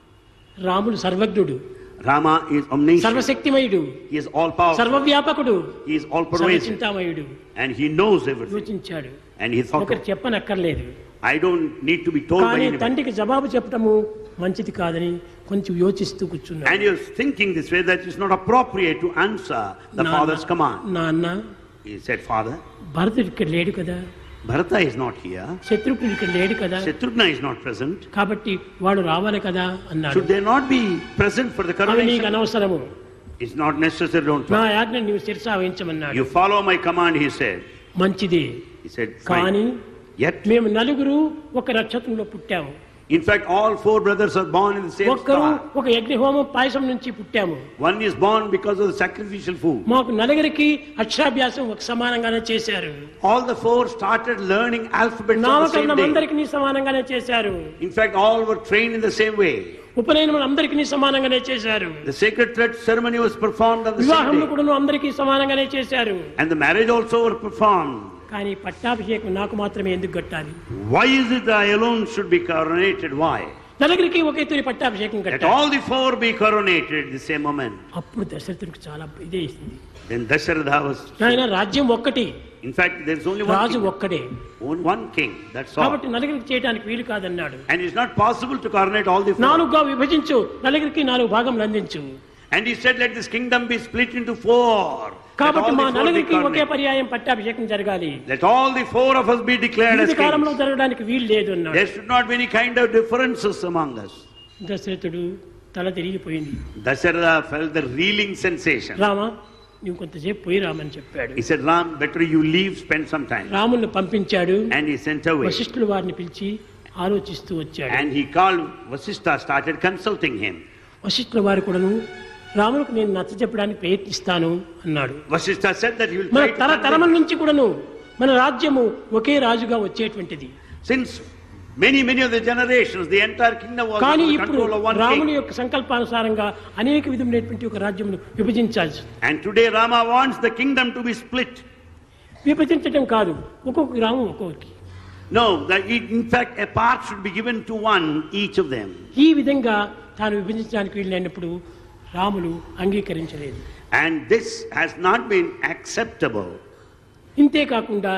రాముడు సర్వజ్ఞుడు Rama is omniscient. సర్వశక్తిమయుడు He is all powerful. సర్వవ్యాపకుడు He is all pervasive. సర్వచింతామయుడు And he knows everything. యోచించాడు And he thought, ఒకరు చెప్పనక్కర్లేదు I don't need to be told by కానీ anybody. తండ్రికి జవాబు చెప్పటము మంచిది కాదని కొంచెం యోచిస్తూ కూర్చున్నాడు And he was thinking this way that it's not appropriate to answer the నాన్న, father's command. నాన్న He said, Father, భరతుడు ఇక్కడ లేడు కదా Bharata is not here. శత్రుఘ్నుడు ఇక్కడ లేడు కదా Shatrughna is not present. కాబట్టి వాడు రావాలి కదా అన్నాడు Should they not be present for the అవి నీకు coronation? అనవసరము It's not necessary, don't నా talk. ఆజ్ఞ నీవు శిరసా వహించమన్నాడు You follow my command, he said. మంచిది He said, కానీ fine. Yet, మేము నలుగురు ఒక నక్షత్రంలో పుట్టాము in fact, all four brothers are born in the same ఒక్కరు star. ఒక యజ్ఞహోమం పాయసం నుంచి పుట్టాము One is born because of the sacrificial food. మాకు నలుగురికి అక్షరాభ్యాసం ఒక సమానంగానే చేశారు All the four started learning alphabets on the same నామకరణం day. అందరికి సమానంగానే చేశారు In fact, all were trained in the same way. ఉపనయనం అందరికి సమానంగానే చేశారు The sacred thread ceremony was performed on the same వివాహంలో day. కూడా అందరికీ సమానంగానే చేశారు And the marriage also were performed. కానీ పట్టాభిషేకం నాకు మాత్రమే ఎందుకు కట్టాలి Why is it that I alone should be coronated? Why? నలుగురికి ఒకే తూరి పట్టాభిషేకం Let కట్టాలి all the four be coronated at the same moment. అప్పుడు దశరథుడికి చాలా ఇదే ఇస్తుంది Then Dasharatha was. నాయన రాజ్యం ఒక్కటి In fact, there's only one Raju king. ఒక్కడే Only one king. That's all. కాబట్టి నలుగురికి చేయడానికి వీలు కాదన్నాడు And it's not possible to coronate all the four. నాలుగుగా విభజించు నలుగురికి నాలుగు భాగం అందించు And he said, let this kingdom be split into four. Let కాబట్టి all మా the four be నలుగురికి ఒకే coronated. పర్యాయం పట్టాభిషేకం జరగాలి Let all the four of us be declared as వివిధ కాలంలో kings. జరగడానికి వీలు లేదు అన్నాడు There should not be any kind of differences among us. దశరథుడు తల తిరిగిపోయింది Dasharatha felt the reeling sensation. Rama నువ్వు కొంతసేపు పోయి రామని చెప్పాడు He said, Ram, better you leave, spend some time. రాముని పంపించాడు And he sent away. వశిష్ఠుల వారిని పిలిచి ఆలోచిస్తూ వచ్చాడు And he called Vasishtha, started consulting him. వశిష్ఠుల వారు కూడాను రాములకు నేను నచ్చ చెప్పడానికి ప్రయత్నిస్తాను అన్నాడు Vasishtha said that he will మన try to తరతరముల convince- నుంచి కూడాను మన రాజ్యము ఒకే రాజుగా వచ్చేటువంటిది Since many, many of the generations, the entire kingdom was కానీ under the ఇప్పుడు control of one రాముని king. యొక్క సంకల్పానుసారంగా అనేక విధమైనటువంటి ఒక రాజ్యమును విభజించాల్సి And today Rama wants the kingdom to be split. విభజించడం కాదు ఒక్కొక్క గ్రామం ఒక్కొక్కరికి No, that it, in fact, a part should be given to one, each of them. ఈ విధంగా తాను విభజించడానికి వీలైనప్పుడు రాములు అంగీకరించలేదు And this has not been acceptable. ఇంతే కాకుండా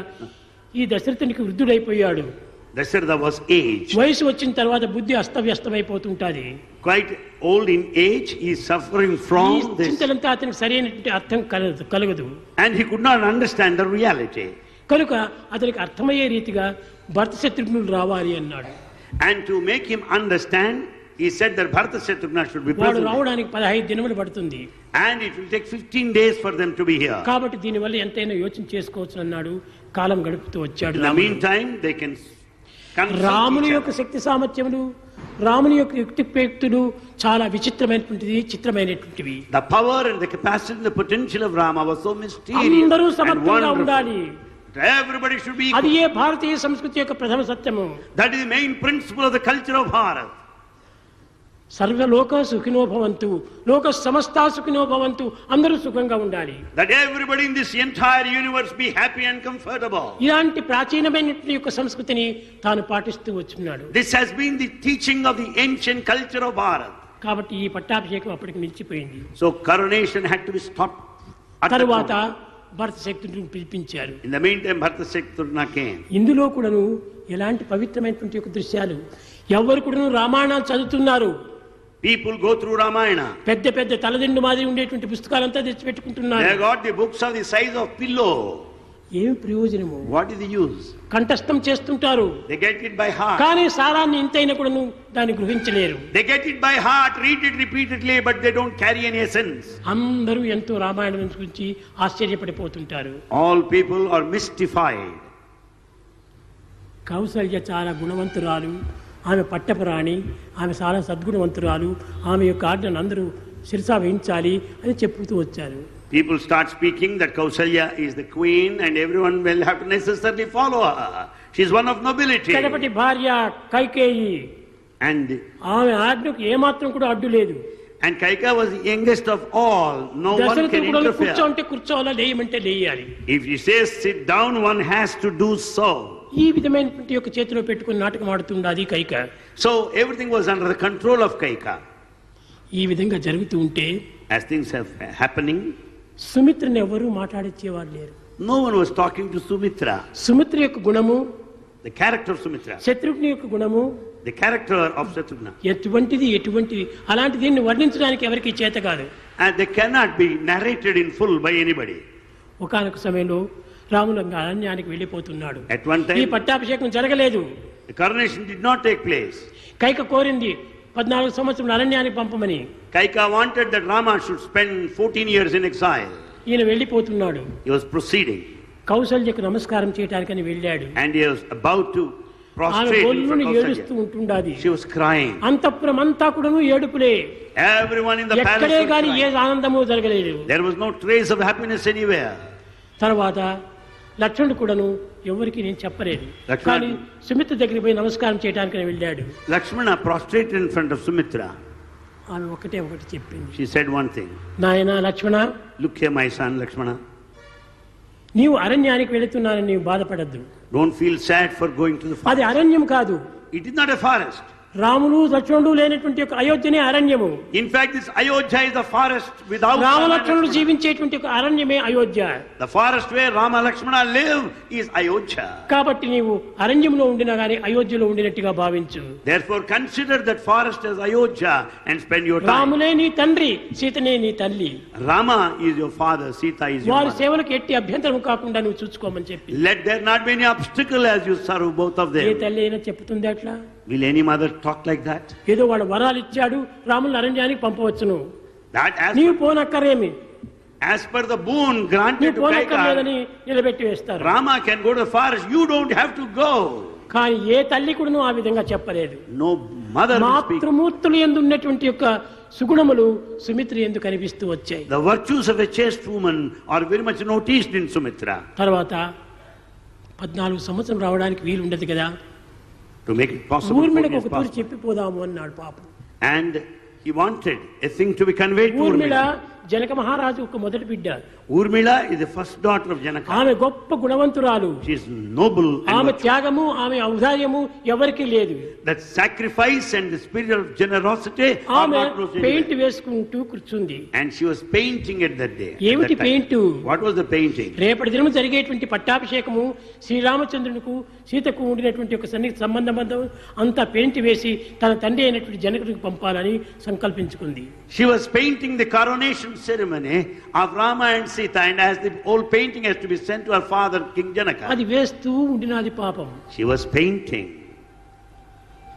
ఈ దశరథునికి వృద్ధుడైపోయాడు Dasharatha was aged, వయసు వచ్చిన తర్వాత బుద్ధి అస్తవ్యస్తమైపోతుంటాది quite old in age. He is suffering ఈ from this. చింతలంతా అతనికి సరైనటువంటి అర్థం కలగదు కలగదు And he could not understand the reality. కనుక అతనికి అర్థమయ్యే రీతిగా భర్త శత్రుఘ్నులు రావాలి అన్నాడు And to make him understand, He said that Bharata Shatrugna should be వాడు present. రావడానికి పదహైదు దినములు పడుతుంది And it will take 15 days for them to be here. కాబట్టి దీనివల్ల ఎంతైనా యోచన చేసుకోవచ్చు అన్నాడు కాలం గడుపుతూ వచ్చాడు In the రాముడు. meantime, they can consult రాముని each యొక్క other. శక్తి సామర్థ్యములు రాముని యొక్క యుక్తిపేక్తులు చాలా విచిత్రమైనటువంటిది చిత్రమైనటువంటివి The power and the capacity and the potential of Rama was so mysterious అందరూ and సమర్థంగా ఉండాలి wonderful. Everybody should be అది equal. ఏ భారతీయ సంస్కృతి యొక్క ప్రథమ సత్యము That is the main principle of the culture of Bharat. సర్వలోక సుఖినో భవంతు లోక సమస్త సుఖినో భవంతు అందరూ సుఖంగా ఉండాలి That everybody in this entire universe be happy and comfortable. ఇలాంటి ప్రాచీనమైనటువంటి యొక్క సంస్కృతిని తాను పాటిస్తూ వచ్చున్నాడు This has been the teaching of the ancient culture of Bharat. కాబట్టి ఈ పట్టాభిషేకం అప్పటికి నిలిచిపోయింది So coronation had to be stopped. at the తరువాత moment. భరత శక్తుడిని పిలిపించారు In the meantime, Bharata Shatrugna came. ఇందులో కూడాను ఎలాంటి పవిత్రమైనటువంటి యొక్క దృశ్యాలు ఎవరు కూడాను రామాయణాలు చదువుతున్నారు People go through Ramayana. పెద్ద పెద్ద తలదిండు మాదిరి ఉండేటువంటి పుస్తకాలంతా తెచ్చిపెట్టుకుంటున్నారు They got the books of the size of pillow. ఏమి ప్రయోజనము What is the use? కంఠస్థం చేస్తుంటారు They get it by heart. కానీ సారాన్ని ఇంతైనా కూడాను దాన్ని గ్రహించలేరు They get it by heart, read it repeatedly, but they don't carry any essence. అందరూ ఎంతో రామాయణం గురించి ఆశ్చర్యపడిపోతుంటారు All people are mystified. Kaushalya చాలా గుణవంతురాలు ఆమె పట్టపురాణి ఆమె చాలా సద్గుణవంతురాలు ఆమె యొక్క ఆజ్ఞను అందరూ శిరసా వేయించాలి అని చెప్పుతూ వచ్చారు People start speaking that Kausalya is the queen and everyone will have to necessarily follow her. She's one of nobility. కడపటి భార్య కైకేయి And, ఆమె ఆజ్ఞకు ఏమాత్రం కూడా అడ్డు లేదు and Kaika was the youngest of all. No one దశరథుడు can కూడా interfere. కూర్చోంటే కూర్చోవాలా లేయమంటే లేయాలి If he says sit down, one has to do so. ఈ విధమైనటువంటి యొక్క చేతిలో పెట్టుకుని నాటకం ఆడుతుండది Kaika So everything was under the control of Kaika. ఈ విధంగా జరుగుతూ ఉంటే As things have happening, సుమిత్రని ఎవరూ మాట్లాడించేవారు లేరు no one was talking to Sumitra. Sumitra యొక్క గుణము The character of Sumitra, శత్రుఘ్ని యొక్క గుణము the character of Shatrugna. ఎటువంటిది ఎటువంటిది అలాంటి దీన్ని వర్ణించడానికి ఎవరికి చేత కాదు And they cannot be narrated in full by anybody. ఒకనొక సమయంలో రాములు అరణ్యానికి వెళ్ళిపోతున్నాడు At one ఈ time, పట్టాభిషేకం జరగలేదు the coronation did not take place. Kaika కోరింది పద్నాలుగు సంవత్సరం అరణ్యానికి పంపమని Kaika wanted that Rama should spend 14 years in exile. ఈయన వెళ్ళిపోతున్నాడు He was proceeding కౌసల్యకు నమస్కారం చేయడానికని వెళ్ళాడు and he was about to ఆమె prostrate in గొల్లుని front of ఏడుస్తూ Kausalya. ఉంటుండాది She was crying. అంతఃపురం అంతా కూడాను ఏడుపులే Everyone in the palace ఎక్కడే was గాని ఏ crying. ఆనందము జరగలేదు There was no trace of happiness anywhere. తర్వాత లక్ష్మణుడు కూడాను ఎవరికి నేను చెప్పలేదు లక్ష్మణుడు- కానీ సుమిత్ర దగ్గరికి పోయి నమస్కారం చేయడానికి వెళ్ళాడు Lakshmana prostrated in front of Sumitra. ఆమె ఒకటే ఒకటి చెప్పింది She said one thing. నాయన లక్ష్మణ Look here, my son, Lakshmana. నీవు అరణ్యానికి వెళుతున్నానని నీవు బాధపడద్దు Don't feel sad for going to the forest. అది అరణ్యం కాదు It is not a forest. Ramulu లక్ష్మణుడు లేనటువంటి ఒక అయోధ్యనే అరణ్యము In fact, this Ayodhya is the forest without Rama and రామలక్ష్మణుడు Lakshmana. జీవించేటువంటి ఒక అరణ్యమే Ayodhya The forest where Rama Lakshmana live is Ayodhya. కాబట్టి నీవు అరణ్యంలో ఉండినా గానీ అయోధ్యలో ఉండినట్టుగా భావించు Therefore, consider that forest as Ayodhya and spend your time. రాములే నీ తండ్రి సీతనే నీ తల్లి Rama is your father, Sita is your వారి mother. సేవలకు ఎట్టి అభ్యంతరం కాకుండా నువ్వు చూసుకోమని చెప్పి Let there not be any obstacle as you serve both of A them. తల్లి అయినా చెప్తుంది అట్లా Will any mother talk like that? ఏదో వాడు వరాలు ఇచ్చాడు రాములను అరణ్యానికి పంపవచ్చును That as, నీవు పోనక్కరేమి as per the boon granted నీవు to పోనక్కర్లేదని Kaika, నిలబెట్టి వేస్తారు Rama can go to the forest. You don't have to go. కానీ ఏ తల్లి కూడా ఆ విధంగా చెప్పలేదు No mother will speak. మాతృమూర్తులు ఎందు ఉన్నటువంటి యొక్క సుగుణములు సుమిత్ర ఎందు కనిపిస్తూ వచ్చాయి The virtues of a chaste woman are very much noticed in Sumitra. తర్వాత పద్నాలుగు సంవత్సరం రావడానికి వీలు ఉండదు కదా To make it possible for ఊర్మిళకు his ఒక తూరి possible. చెప్పిపోదాము అన్నాడు పాపం And he wanted a thing to be conveyed to Urmila Urmila. Janaka మహారాజు ఒక మొదటి బిడ్డ Urmila is the first daughter of Janaka. ఆమె గొప్ప గుణవంతురాలు She is noble and ఆమె virtuous. త్యాగము ఆమె ఔదార్యము ఎవరికీ లేదు that sacrifice and the spirit of generosity are ఆమె not noticed పెయింట్ anywhere. వేసుకుంటూ కూర్చుంది And she was painting it that day. at ఏమిటి that time. Paint What was the painting? రేపటి దినం జరిగేటువంటి పట్టాభిషేకము శ్రీరామచంద్రునికు సీతకు ఉండినటువంటి ఒక సన్నిహిత సంబంధం బంధం అంతా పెయింట్ వేసి తన తండ్రి అయినటువంటి జనకుడికి పంపాలని సంకల్పించుకుంది She was painting the coronation ceremony of Rama and Sita, and as the old painting has to be sent to her father, King Janaka, అది వేస్తూ ఉండినది పాపం she was painting.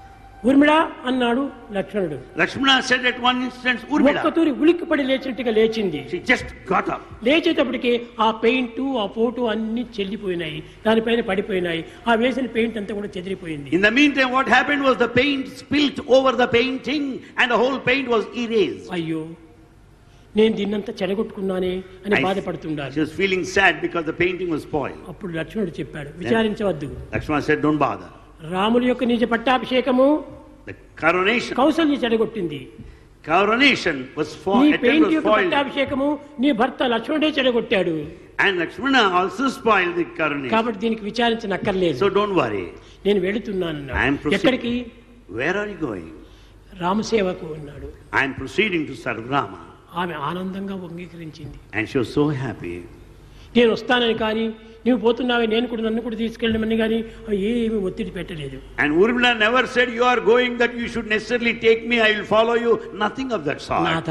ఊర్మిళ అన్నాడు లక్ష్మణుడు Lakshmana said at one instance, ఒక్క Urmila. తూరి ఉలిక్కిపడి లేచినట్టుగా లేచింది She just got up. లేచేటప్పటికి ఆ పెయింట్ ఆ ఫోటో అన్ని చెల్లిపోయినాయి దానిపైన పడిపోయినాయి ఆ వేసిన పెయింట్ అంతా కూడా చెదిరిపోయింది In the meantime, what happened was the paint spilt over the painting and the whole paint was erased. అయ్యో నేను దీన్నంతా చెడగొట్టుకున్నానే అని I- బాధపడుతుండాలి She was feeling sad because the painting was spoiled. అప్పుడు లక్ష్మణుడు చెప్పాడు విచారించవద్దు Lakshmana said, Don't bother. రాముడి యొక్క నిజ పట్టాభిషేకము The coronation, కౌశల్య చెడగొట్టింది coronation was నీ for, attempt పెయింట్ was యొక్క spoiled. పట్టాభిషేకము నీ భర్త లక్ష్మణుడే చెడగొట్టాడు And Lakshmana also spoiled the coronation. కాబట్టి దీనికి విచారించనక్కర్లేదు So don't worry. నేను వెళుతున్నాను అన్నాడు. I am ఎక్కడికి proceeding. Where are you going? రామసేవకు ఉన్నాడు I am proceeding to serve Rama. ఆమె ఆనందంగా అంగీకరించింది And she was so happy. నేను వస్తానని కానీ నువ్వు పోతున్నావే నేను కూడా నన్ను కూడా తీసుకెళ్ళమని కానీ ఏమీ ఒత్తిడి పెట్టలేదు And Urmila never said, You are going, that you should necessarily take me, I will follow you. Nothing of that sort. నాథ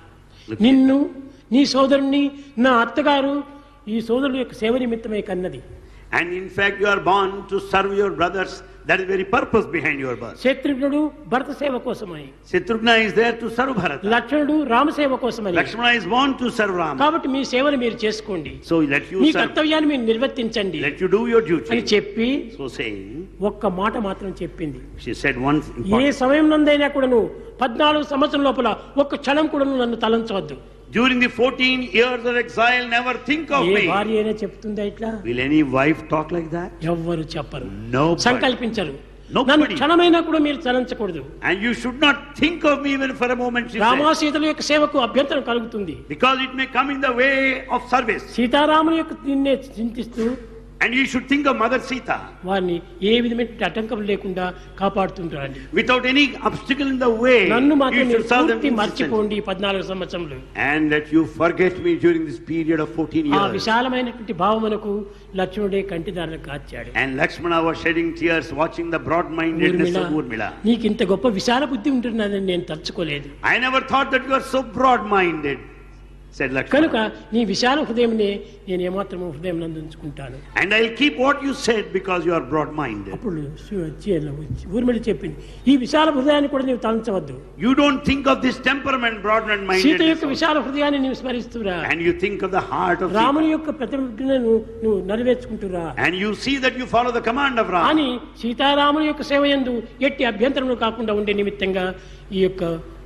నిన్ను నీ సోదరుణ్ణి నా అత్తగారు ఈ సోదరుడు యొక్క సేవ నిమిత్తమై కన్నది And in fact, you are born to serve your brothers. That is very purpose behind your birth. శత్రుఘ్నుడు భరత సేవ కోసమని Shatrughna is there to serve Bharata. లక్ష్మణుడు రామసేవ కోసమని Lakshmana is born to serve Rama. కాబట్టి మీ సేవను మీరు చేసుకోండి So let me you serve, కర్తవ్యాన్ని మీరు నిర్వర్తించండి let you do your అని duty. చెప్పి So saying, ఒక్క మాట మాత్రం చెప్పింది she said one A important. సమయం నందైనా కూడాను పద్నాలుగు సంవత్సరం లోపల ఒక్క క్షణం కూడా నన్ను తలంచవద్దు During the 14 years of exile, never think of A me. భార్య అయినా చెప్తుందా ఇట్లా Will any wife talk like that? ఎవ్వరు చెప్పరు Nobody. సంకల్పించరు Nobody. నన్ను క్షణమైనా కూడా మీరు తలంచకూడదు And you should not think of me even for a moment, she Rama said. సీతల యొక్క సేవకు అభ్యంతరం కలుగుతుంది Because it may come in the way of service. సీతారాముల యొక్క నిన్నే చింతిస్తూ And you should think of Mother Sita. వారిని ఏ విధమైన ఆటంకం లేకుండా కాపాడుతుంటారండి Without any obstacle in the way, నన్ను you మాత్రం మీరు should serve them పూర్తి consistently. మర్చిపోండి ఈ పద్నాలుగు సంవత్సరములు And that you forget me during this period of 14 ఆ years. విశాలమైనటువంటి భావమునకు లక్ష్మణుడే కంటిదారులు కార్చాడు And Lakshmana was shedding tears watching the broad-mindedness Urmila of Urmila. నీకు ఇంత గొప్ప విశాల బుద్ధి ఉంటున్నదని నేను తలుచుకోలేదు I never thought that you are so broad-minded, said కనుక Lakshmana. నీ విశాల హృదయంనే నేను ఏమాత్రము హృదయం నందుకుంటాను And I'll keep what you said because you are broad-minded. అప్పుడు సు- వచ్చి- వచ్చి- ఊర్మిళ చెప్పింది ఈ విశాల హృదయాన్ని కూడా నీవు తలంచవద్దు You don't think of this temperament, Sita broad-minded. యొక్క విశాల హృదయాన్ని నీవు స్మరిస్తురా And you think of the heart of రాముని Sita. యొక్క ప్రతిజ్ఞను నువ్వు నెరవేర్చుకుంటురా And you see that you follow the command of Rama. అని సీతారాముని యొక్క సేవ యందు ఎట్టి అభ్యంతరములు కాకుండా ఉండే నిమిత్తంగా ఈ యొక్క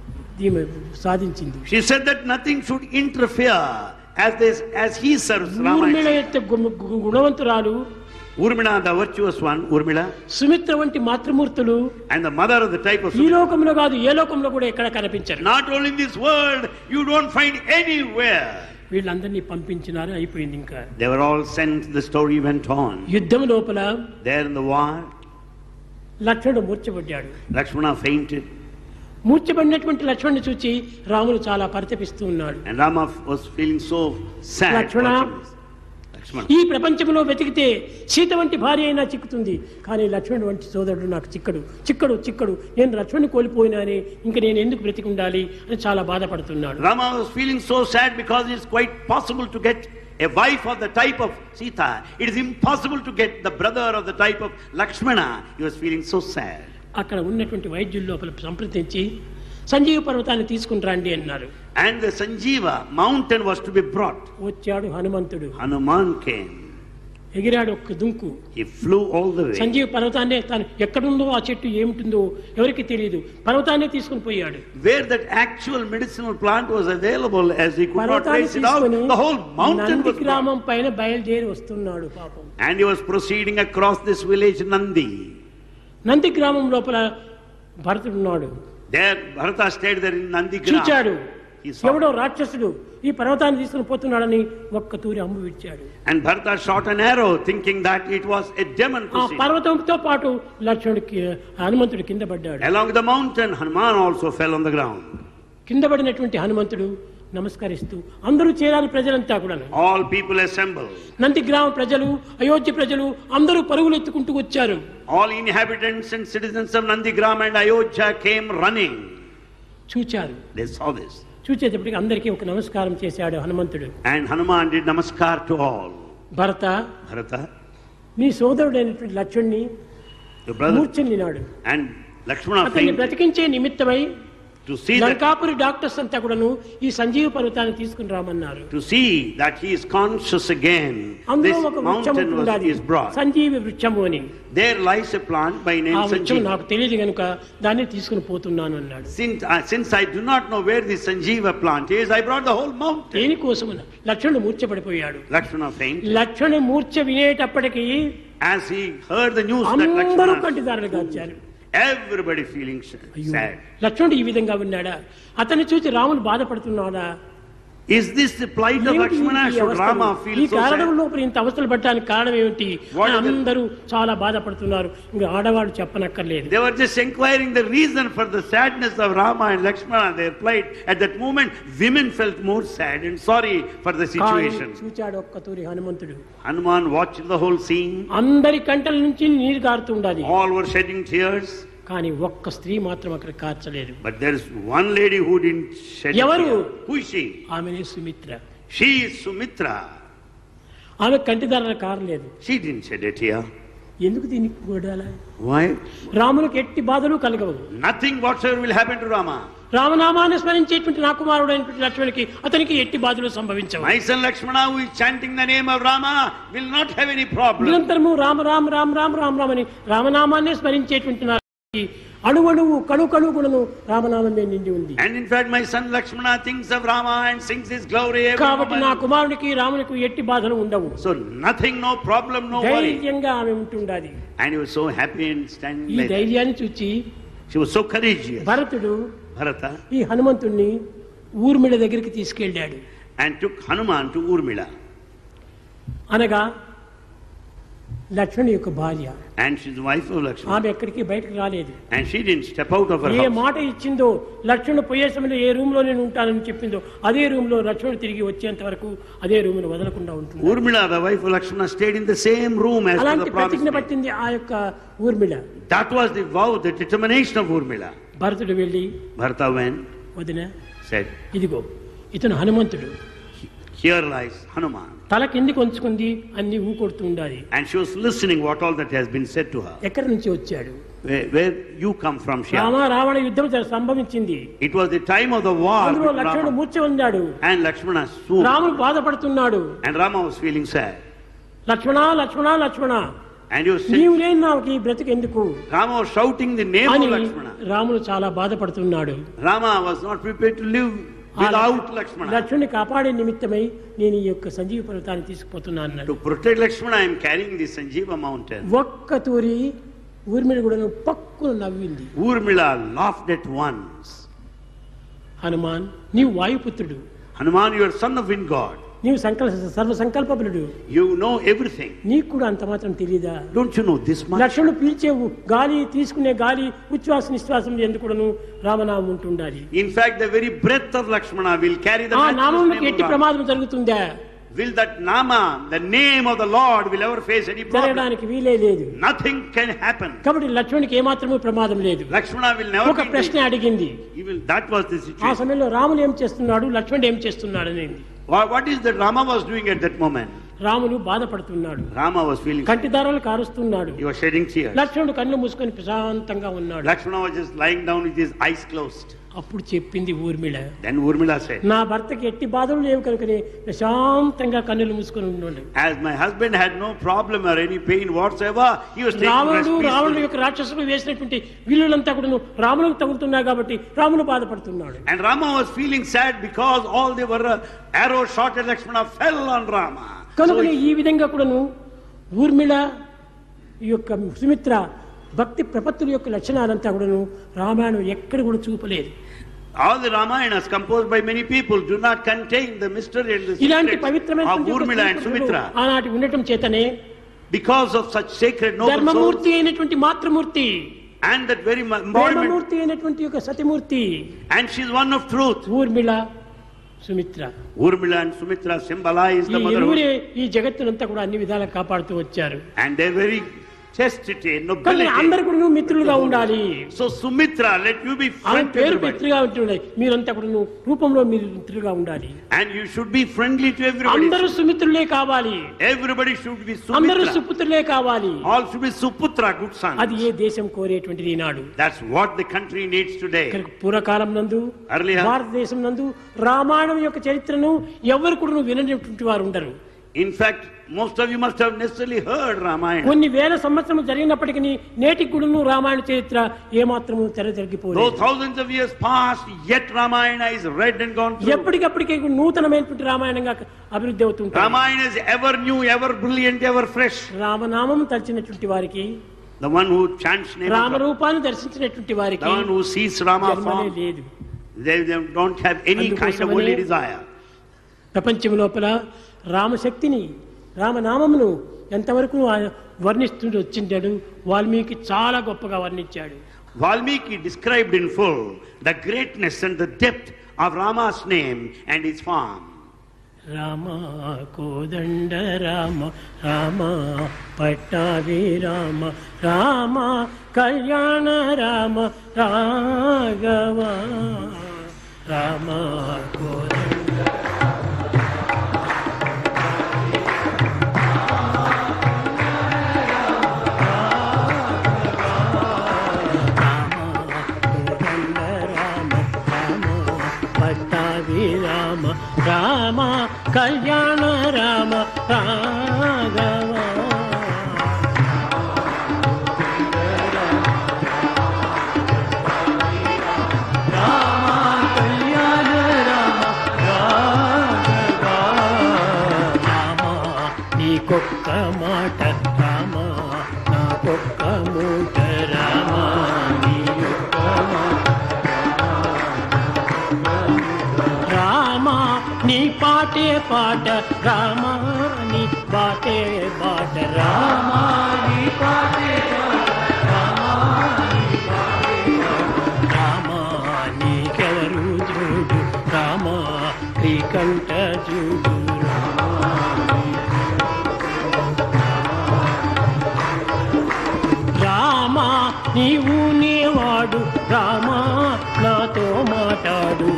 ఈమె సాధించింది She said that nothing should interfere as this as he serves Urmila Rama. యొక్క గు- గు- గుణవంతురాలు Urmila, the virtuous one, Urmila, Sumitra వంటి మాతృమూర్తులు and the mother of the type of ఈ లోకంలో కాదు ఏ లోకంలో కూడా ఎక్కడ కనిపించరు Not only in this world, you don't find anywhere. వీళ్ళందరినీ పంపించినారు అయిపోయింది ఇంకా They were all sent, the story went on. యుద్ధం లోపల There in the war, లక్ష్మణుడు మూర్చబడ్డాడు Lakshmana fainted, మూర్చబడినటువంటి లక్ష్మణుని చూచి రాముడు చాలా పరితపిస్తూ ఉన్నాడు and Rama was feeling so sad. Lakshmana. watching this. Lakshmana. ఈ ప్రపంచంలో వెతికితే సీత వంటి భార్య అయినా చిక్కుతుంది కానీ లక్ష్మణుడు వంటి సోదరుడు నాకు చిక్కడు చిక్కడు చిక్కడు నేను లక్ష్మణుని కోల్పోయినానే ఇంకా నేను ఎందుకు బ్రతికి ఉండాలి అని చాలా బాధపడుతున్నాడు Rama was feeling so sad because it's quite possible to get a wife of the type of Sita. It is impossible to get the brother of the type of Lakshmana. He was feeling so sad. అక్కడ ఉన్నటువంటి వైద్యుల లోపల సంప్రదించి సంజీవ పర్వతాన్ని తీసుకుని రండి అన్నారు And the Sanjeeva mountain was to be brought. వచ్చాడు హనుమంతుడు Hanuman came. ఎగిరాడు ఒక్క దుంకు He flew all the way. Sanjeeva పర్వతాన్ని తాను ఎక్కడుందో ఆ చెట్టు ఏమిటిందో ఎవరికి తెలియదు పర్వతాన్ని తీసుకుని పోయాడు Where that actual medicinal plant was available, as he could not పర్వతాన్ని trace it out, తీసుకుని the whole mountain Nandi was gone. గ్రామం పైన బయలుదేరి వస్తున్నాడు పాపం And he was proceeding across this village Nandi. Nandi గ్రామం లోపల భరతుడు ఉన్నాడు There, Bharata stayed there in Nandi చూచాడు He saw. ఎవడో రాక్షసుడు ఈ పర్వతాన్ని తీసుకుని పోతున్నాడని ఒక్క తూరి అమ్ము విడిచాడు And Bharata shot an arrow thinking that it was a demon ఆ proceeding. పర్వతంతో పాటు లక్ష్మణుడికి హనుమంతుడు కింద పడ్డాడు Along the mountain, Hanuman also fell on the ground. కింద పడినటువంటి హనుమంతుడు నమస్కరిస్తూ అందరూ చేరాలి ప్రజలంతా కూడా All people assembled. నంది గ్రామ ప్రజలు అయోధ్య ప్రజలు అందరూ పరుగులు ఎత్తుకుంటూ వచ్చారు All inhabitants and citizens of Nandigram and Ayodhya came running. చూచారు They saw this. చూచేటప్పటికి అందరికీ ఒక నమస్కారం చేశాడు హనుమంతుడు And Hanuman did namaskar to all. Bharata Bharata, నీ సోదరుడైనటువంటి లక్ష్మణ్ణి your brother. మూర్ఛల్లినాడు And Lakshmana అతన్ని fainted బ్రతికించే నిమిత్తమై to see that Lankapuri doctors అంతా కూడాను ఈ సంజీవ పర్వతాన్ని తీసుకుని రామన్నారు to see that he is conscious again. అందులో This ఒక వృక్షం mountain was, ఉండాలి is brought. సంజీవి వృక్షము అని There lies a plant by ఆ name వృక్షం Sanjeev. నాకు తెలియదు కనుక దాన్ని తీసుకుని పోతున్నాను అన్నాడు Since, uh, since I do not know where this Sanjeeva plant is, I brought the whole mountain. దేనికోసమున లక్ష్మణుడు మూర్ఛపడిపోయాడు Lakshmana fainted. లక్ష్మణుడు మూర్ఛ వినేటప్పటికీ As he heard the news that అందరూ Lakshmana, కంటిదారులు కాచారు everybody feeling sh- అయ్యో sad. లక్ష్మణుడు ఈ విధంగా ఉన్నాడా అతన్ని చూసి రాముడు బాధపడుతున్నాడా Is this the plight of ఏమిటి Lakshmana? ఈ Should అవస్థలు? Rama ఈ feel so కారణం sad? లోపల ఇంత అవస్థలు పడడానికి కారణం ఏమిటి What is the- అందరూ చాలా బాధపడుతున్నారు ఇంకా ఆడవాళ్ళు చెప్పనక్కర్లేదు They were just inquiring the reason for the sadness of Rama and Lakshmana. Their plight. At that moment, women felt more sad and sorry for the కానీ situation. చూచాడు ఒక్క తూరి హనుమంతుడు Hanuman watched the whole scene. అందరి కంటల నుంచి నీరు గారుతూ ఉండాలి All were shedding tears. కానీ ఒక్క స్త్రీ మాత్రం అక్కడ కార్చలేదు But there is one lady who didn't shed a Yavaru? tear. Who is she? ఆమెనే సుమిత్ర She is Sumitra. ఆమె కంటిదారులు కారలేదు She didn't shed a tear. ఎందుకు దీనికి కూడాలా Why? రామునికి ఎట్టి బాధలు కలగవు Nothing whatsoever will happen to Rama. రామనామాన్ని స్మరించేటువంటి నా కుమారుడు అయినటువంటి లక్ష్మణునికి అతనికి ఎట్టి బాధలు సంభవించవు My son Lakshmana, who is chanting the name of Rama, will not have any problem. నిరంతరము రామ రామ రామ రామ రామ రామని రామనామాన్ని స్మరించేటువంటి నా అణువణువు కణు కణు గుణను రామనామమే నిండి ఉంది And in fact, my son Lakshmana thinks of Rama and sings his glory every కాబట్టి నా moment. కుమారునికి రామునికి ఎట్టి బాధలు ఉండవు So nothing, no problem, no worry. ధైర్యంగా ఆమె ఉంటుండాలి And he was so happy and standing ఈ like that. ధైర్యాన్ని చూచి She was so courageous. భరతుడు Bharata ఈ హనుమంతుణ్ణి ఊర్మిళ దగ్గరికి తీసుకెళ్ళాడు and took Hanuman to Urmila. అనగా లక్ష్మణి యొక్క భార్య And she's the wife of Lakshmana. ఆమె ఎక్కడికి బయటకు రాలేదు And she didn't step out of her A house. మాట ఇచ్చిందో లక్ష్మణుడు పోయే సమయంలో ఏ రూమ్ లో నేను ఉంటానని చెప్పిందో అదే రూమ్ లో లక్ష్మణుడు తిరిగి వచ్చేంత వరకు అదే రూమ్ ను వదలకుండా ఉంటుంది Urmila, the wife of Lakshmana, stayed in the same room as per అలాంటి the promise. ప్రతిజ్ఞ made. పట్టింది ఆ యొక్క Urmila That was the vow, the determination of Urmila. భరతుడు వెళ్ళి Bharata went, వదిన said, ఇదిగో ఇతను హనుమంతుడు Here lies Hanuman. తల కిందికి ఉంచుకుంది అన్ని ఊకొడుతూ ఉండాలి And she was listening what all that has been said to her. ఎక్కడి నుంచి వచ్చాడు Where, where you come from, Rama Shyam? Ravana యుద్ధం జ- సంభవించింది It was the time of the war అందులో with లక్ష్మణుడు Rama. మూర్ఛ ఉన్నాడు And Lakshmana swooped. రాముడు బాధపడుతున్నాడు And Rama was feeling sad. Lakshmana Lakshmana Lakshmana And he was నీవు saying, లేని నాకు ఈ బ్రతికి ఎందుకు Rama was shouting the name of అని Lakshmana. రాముడు చాలా బాధపడుతున్నాడు Rama was not prepared to live ఆ without Lakshmana. లక్ష్మణుని కాపాడే నిమిత్తమై నేను ఈ యొక్క సంజీవ పర్వతాన్ని తీసుకుపోతున్నాను అన్నాడు To protect Lakshmana, I am carrying the Sanjeeva mountain. ఒక్క తూరి ఊర్మిళ కూడా పక్కున నవ్వింది Urmila laughed at once. Hanuman నీవు వాయుపుత్రుడు Hanuman, you are son of wind god. నీవు సంకల్ప సర్వ సంకల్పబలుడు You know everything. నీకు కూడా అంత మాత్రం తెలియదా Don't you know this much? లక్ష్మణుడు పీల్చేవు గాలి తీసుకునే గాలి ఉచ్ఛ్వాస నిశ్వాసం ఎందుకును రామనామం ఉంటుండాలి In fact, the very breath of Lakshmana will carry the ఆ matchless నామంకి name of ఎట్టి Rama. ప్రమాదం జరుగుతుందా Will that Nama, the name of the Lord, will ever face any problem? జరగడానికి వీలే లేదు Nothing can happen. కాబట్టి లక్ష్మణునికి ఏమాత్రము ప్రమాదం లేదు Lakshmana will never ఒక be ప్రశ్న there. అడిగింది He will, that was the ఆ situation. సమయంలో రాముడు ఏం చేస్తున్నాడు లక్ష్మణుడు ఏం చేస్తున్నాడు అనేది Wha- What is that Rama was doing at that moment? రాముడు బాధపడుతున్నాడు Rama was feeling, కంటిదారాలు కారుస్తున్నాడు he was shedding tears. లక్ష్మణుడు కళ్ళు మూసుకొని ప్రశాంతంగా ఉన్నాడు Lakshmana was just lying down with his eyes closed. అప్పుడు చెప్పింది ఊర్మిళ Then Urmila said, నా భర్తకి ఎట్టి బాధలు లేవు కనుకనే ప్రశాంతంగా కన్నులు మూసుకొని ఉన్నాడు as my husband had no problem or any pain whatsoever, he was taking rest రావణుడు రావణుడు peacefully. యొక్క రాక్షసులు వేసినటువంటి విల్లులంతా కూడా రాములకు తగులుతున్నాయి కాబట్టి రాముడు బాధపడుతున్నాడు And Rama was feeling sad because all the were uh, arrows shot at Lakshmana fell on Rama. So కనుకనే ఈ విధంగా కూడాను ఊర్మిళ ఈ యొక్క సుమిత్ర భక్తి ప్రపత్తుల యొక్క లక్షణాలంతా కూడాను రామాయణం ఎక్కడ కూడా చూపలేదు all the Ramayanas composed by many people do not contain the mystery and the ఇలాంటి secrets of పవిత్రమైనటువంటి యొక్క Urmila and సూత్రులు Sumitra. ఆనాటి ఉండటం చేతనే Because of such sacred noble souls ధర్మమూర్తి అయినటువంటి మాతృమూర్తి and that very mo- embodiment. ప్రేమమూర్తి అయినటువంటి యొక్క సతిమూర్తి And she's one of truth. Urmila Sumitra Urmila and Sumitra symbolize ఈ the motherhood. ఇరువురే ఈ జగత్తునంతా కూడా అన్ని విధాలా కాపాడుతూ వచ్చారు And they're very chastity, కానీ అందరు nobility. కూడా నువ్వు మిత్రులుగా ఉండాలి So Sumitra, let you be ఆమె friend to పేరు everybody. మిత్రులుగా ఉంటున్నాయి మీరంతా కూడా నువ్వు రూపంలో మీరు మిత్రులుగా ఉండాలి And you should be friendly to అందరూ everybody. సుమిత్రులే కావాలి Everybody should be అందరూ Sumitra. సుపుత్రులే కావాలి All should be Suputra, good అది sons. ఏ దేశం కోరేటువంటిది ఈనాడు That's what the country needs today. కనుక పూర్వకాలం నందు Earlier. భారతదేశం నందు రామాయణం యొక్క చరిత్రను ఎవరు కూడా వినటువంటి వారు ఉండరు In fact, most of you must have necessarily heard Ramayana. కొన్ని వేల సంవత్సరం జరిగినప్పటికీ నేటికి కూడా రామాయణ చరిత్ర ఏమాత్రము తెర Though జరిగిపోలేదు thousands of years passed, yet Ramayana is read and gone through. ఎప్పటికప్పటికీ నూతనమైనటువంటి రామాయణంగా అభివృద్ధి అవుతుంటుంది Ramayana is ever new, ever brilliant, ever fresh. రామనామం తలిచినటువంటి వారికి The one who chants name of God, రామరూపాన్ని దర్శించినటువంటి the వారికి one who sees Rama జన్మనే form, లేదు they, they don't have any kind of అందుకోసమనే worldly desire. ప్రపంచం లోపల రామశక్తిని రామనామమును ఎంతవరకు ఆయన వర్ణిస్తూ వచ్చిండాడు వాల్మీకి చాలా గొప్పగా వర్ణించాడు Valmiki described in full the greatness and the depth of Rama's name and his form. Rama కోదండ రామ రామ పట్టాభి రామ రామ కళ్యాణ రామ రాఘవ రామ కోదండ రామ కోదండ రామ రామ పట్టాభి రామ రామ కళ్యాణ రామ రాఘవ రామ నీకొక్క మాట రామ నాకొక్క మూట రామ నీ యొక్క రామ నీ పాటే పాట రామ నీ బాటే బాట రామ నీ పాటే రామ నీకెవరు చూడు రామ శ్రీకంఠ చూడు రామ నీవు నీవాడు రామ నాతో మాట్లాడు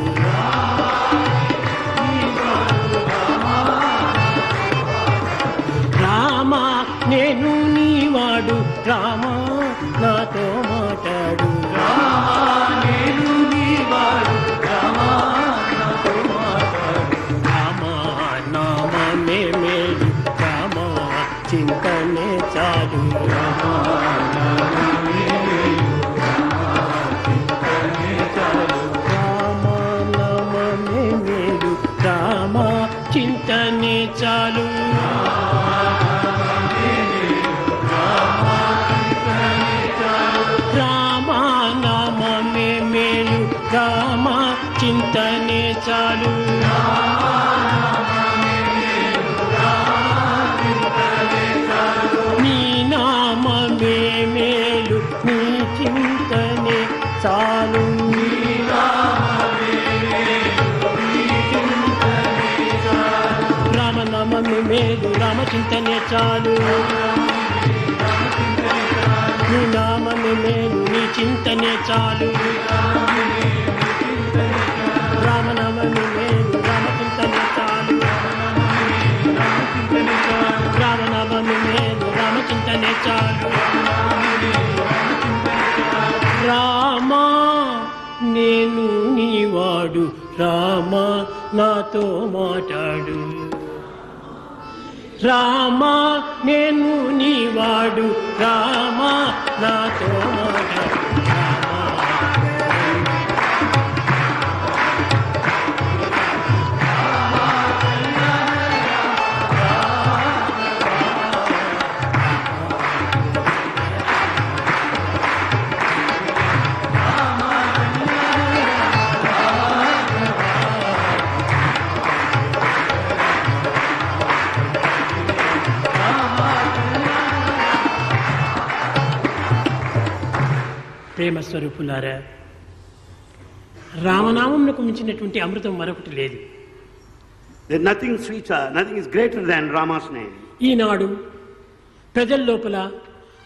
రామ నేను నీవాడు రామ నాతో మాట్లాడు రామ నామే మేలు రామ చింతనే చాలు రామ నామే మేలు రామ చింతనే చాలు రామ నామే మేలు రామ చింతనే చాలు నీ నామే మేలు నీ చింతనే చాలు రామనామే మేలు రామ చింతనే చాలు నీ నామమే మేలు నీ చింతనే చాలు రామనామమే మేలు రామ చింతనే చాలు రామనామమే మేలు రామ చింతనే చాలు రామా నేను నీవాడు రామా నాతో మాట్లాడు రామా నేను నీవాడు రామా నాతో మాట్లాడు ప్రేమ స్వరూపులారా రామనామంకు మించినటువంటి అమృతం మరొకటి లేదు There's nothing sweeter, nothing is greater than Rama's name. ఈనాడు ప్రజల లోపల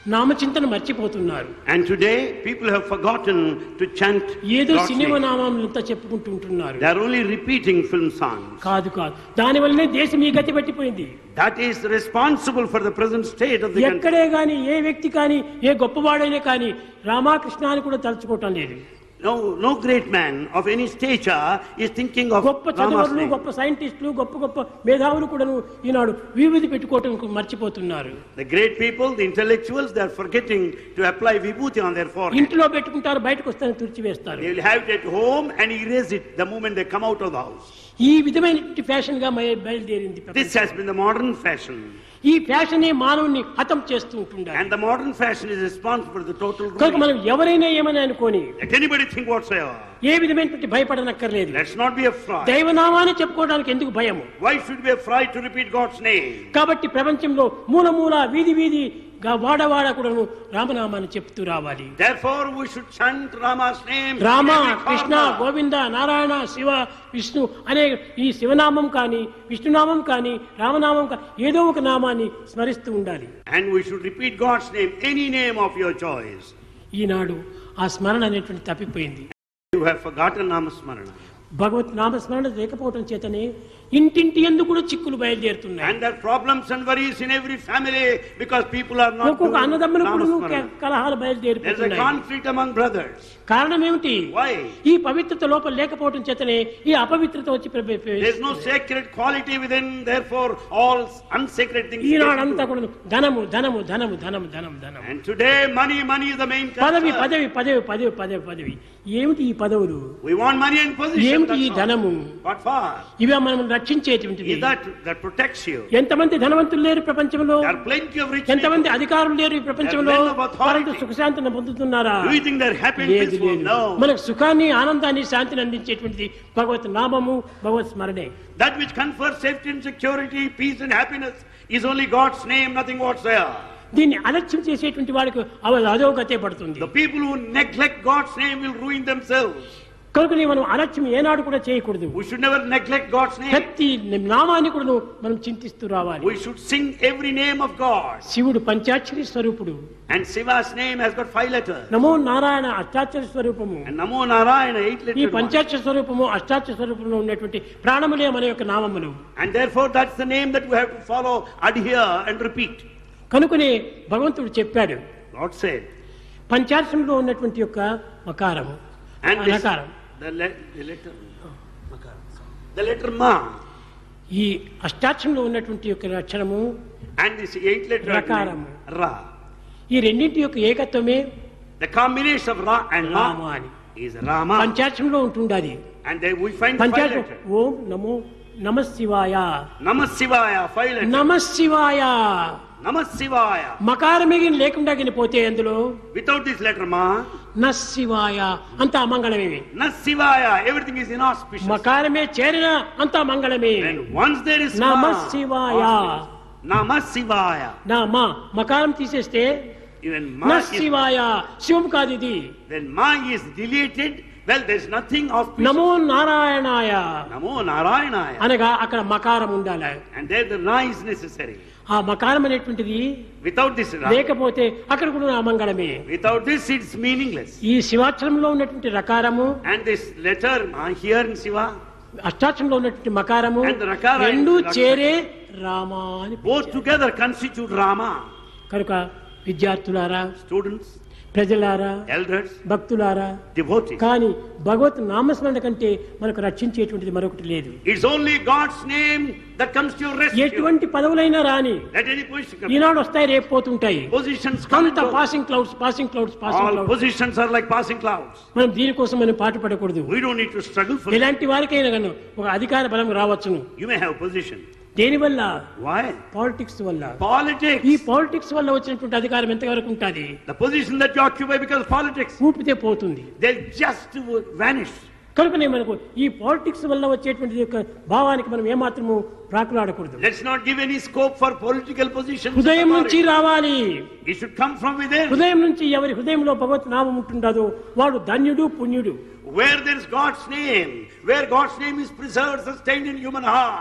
నామచింతన మర్చిపోతున్నారు And today, people have forgotten to chant ఏదో God's సినిమా name. నామంతా చెప్పుకుంటూ ఉంటున్నారు They are only repeating film songs. కాదు కాదు దానివల్లనే దేశం ఈ గతి పట్టిపోయింది That is responsible for the present state of the country. ఎక్కడే గాని ఏ వ్యక్తి కానీ ఏ గొప్పవాడైనా కానీ రామాకృష్ణ అని కూడా తలుచుకోవటం లేదు No, no great man of any stature is thinking of గొప్ప Rama's చదువులు name. గొప్ప సైంటిస్టులు గొప్ప గొప్ప మేధావులు కూడాను ఈనాడు వివిధి పెట్టుకోవటం మర్చిపోతున్నారు The great people, the intellectuals, they are forgetting to apply vibhuti on their forehead. ఇంటిలో పెట్టుకుంటారు బయటకు వస్తాను తుడిచివేస్తారు They will have it at home and erase it the moment they come out of the house. ఈ విధమైన fashion గా మయ- బయలుదేరింది This ప్రపంచం. has been the modern fashion. ఈ ఫ్యాషనే మానవుని హతం చేస్తూ ఉంటుండాలి And the modern fashion is responsible for the total కనుక ruin. మనం ఎవరైనా ఏమని అనుకోని Let anybody think whatsoever. ఏ విధమైనటువంటి భయపడనక్కర్లేదు Let's not be afraid. దైవనామాన్ని చెప్పుకోవడానికి ఎందుకు భయము Why should we be afraid to repeat God's name? కాబట్టి ప్రపంచంలో మూల మూల వీధి వీధి గా వాడవాడ కూడాను రామనామాన్ని చెప్తూ రావాలి Therefore, we should chant Rama's name. in Rama every Krishna corner. Govinda Narayana Shiva Vishnu అనే ఈ శివనామం కానీ విష్ణునామం కానీ రామనామం కానీ ఏదో ఒక నామాన్ని స్మరిస్తూ ఉండాలి And we should repeat God's name, any name of your choice. ఈనాడు ఆ స్మరణ అనేటువంటి తప్పిపోయింది You have forgotten Namasmarana. భగవత్ నామస్మరణ లేకపోవటం చేతనే ఇంటింటి ఎందు కూడా చిక్కులు బయలుదేరుతున్నాయి And there are problems and worries in every family because people are not doing ఒక్కొక్క అన్నదమ్ములు కూడా Namasmarana. కలహాలు There's a బయలుదేరిపోతున్నాయి conflict among brothers. కారణం ఏమిటి Why? ఈ పవిత్రత లోపల లేకపోవటం చేతనే ఈ అపవిత్రత వచ్చి ప్ర- ప్ర- ప్ర- There's no sacred quality within, therefore all unsacred things. get ఈనాడంతా into. కూడా ధనము ధనము ధనము ధనము ధనం ధనం And today money, money is the main పదవి concern. పదవి పదవి పదవి పదవి పదవి ఏమిటి ఈ పదవులు We want money and position. ఏమిటి ఈ that's all. ధనము What for? ఇవి మనం రక్షించేటువంటివి Is that that protects you? ఎంతమంది ధనవంతులు లేరు ప్రపంచంలో There are plenty of rich people. ఎంతమంది అధికారులు లేరు ఈ ప్రపంచంలో There are men of authority. వారంతా సుఖశాంతిని పొందుతున్నారా Do you think they're happy and లేదు peaceful? లేదు No. మనకు సుఖాన్ని ఆనందాన్ని శాంతిని అందించేటువంటిది భగవత్ నామము భగవత్ స్మరణే That which confers safety and security, peace and happiness is only God's name, nothing whatsoever. దీన్ని అలక్ష్యం చేసేటువంటి వాడికి అవ అదో గతే పడుతుంది The people who neglect God's name will ruin themselves. కనుకనే మనం అలక్ష్యం ఏనాడు కూడా చేయకూడదు We should never neglect God's name. ప్రతి నామాన్ని కూడా మనం చింతిస్తూ రావాలి We should sing every name of God. శివుడు పంచాక్షరి స్వరూపుడు And Shiva's name has got five letters. నమో నారాయణ అష్టాక్షర స్వరూపము And Namo Narayana, eight ఈ letters. పంచాక్షర స్వరూపము అష్టాక్షర స్వరూపంలో ఉన్నటువంటి ప్రాణములే మన యొక్క నామములు And therefore that's the name that we have to follow, adhere and repeat. కనుకనే భగవంతుడు చెప్పాడు God said. పంచాక్షరంలో ఉన్నటువంటి యొక్క మకారము And this, అనకారం the, le- the letter, the letter Ma. ఈ అష్టాక్షరంలో ఉన్నటువంటి యొక్క అక్షరము And this eight letter Rakaram. Ra. ఈ రెండింటి యొక్క ఏకత్వమే The combination of Ra and Rama Ma అని is Rama. పంచాక్షరంలో ఉంటుండాది And then we find five పంచాక్షరం letters. ఓం నమో నమ శివాయ Namah Shivaya, five letters. నమ శివాయ Namah Shivaya. మకారమే గిని లేకుండా గిని పోతే అందులో Without this letter Ma, న శివాయ అంత అమంగళమే Na Shivaya, everything is inauspicious. మకారమే చేరిన అంత మంగళమే And once there is Namah Ma, Shivaya. auspicious. Namah Shivaya. నా మా మకారం తీసేస్తే Even న Ma is, శివాయ శివం కాదు ఇది when Ma is deleted, well, there's nothing auspicious. నమో నారాయణాయ Namo Narayanaya. అనగా అక్కడ మకారం ఉండాలి And there the Ra is necessary. ఆ మకారం అనేటువంటిది Without this Ra, లేకపోతే అక్కడ కూడా అమంగళమే without this it's meaningless. ఈ శివాక్షరంలో ఉన్నటువంటి రకారము And this letter Ma here in Shiva, అష్టాక్షరంలో ఉన్నటువంటి మకారము And the rakara and రెండు the చేరే రామా అని both together constitute Rama. కనుక విద్యార్థులారా Students, ప్రజలారా elders, భక్తులారా devotees. కానీ భగవత్ నామస్మరణ కంటే మనకు రక్షించేటువంటిది మరొకటి లేదు It's only God's name that comes to your rescue. ఎటువంటి పదవులైనా రాని Let any position come. ఈనాడు వస్తాయి రేపు పోతుంటాయి Positions come and అంత go. Passing clouds passing clouds passing All clouds positions are like passing clouds. మనం దీనికోసం మనం పాటుపడకూడదు We don't need to struggle for it. ఎలాంటి వారికైనా కానీ ఒక అధికార బలం రావచ్చును You may have position. దేనివల్ల Why? పాలిటిక్స్ వల్ల Politics. ఈ పాలిటిక్స్ వల్ల వచ్చినటువంటి అధికారం ఎంతవరకు ఉంటుంది The position that you occupy because of politics, ఊపితే పోతుంది they'll just vanish. కనుకనే మనకు ఈ పాలిటిక్స్ వల్ల వచ్చేటువంటి యొక్క భావానికి మనం ఏమాత్రము ప్రాకులాడకూడదు Let's not give any scope for political positions. and హృదయం నుంచి authority. రావాలి It should come from within. హృదయం నుంచి ఎవరి హృదయంలో భగవత్ నామం ఉంటుండదో వాడు ధన్యుడు పుణ్యుడు Where there is God's name, where God's name is preserved, sustained in human heart,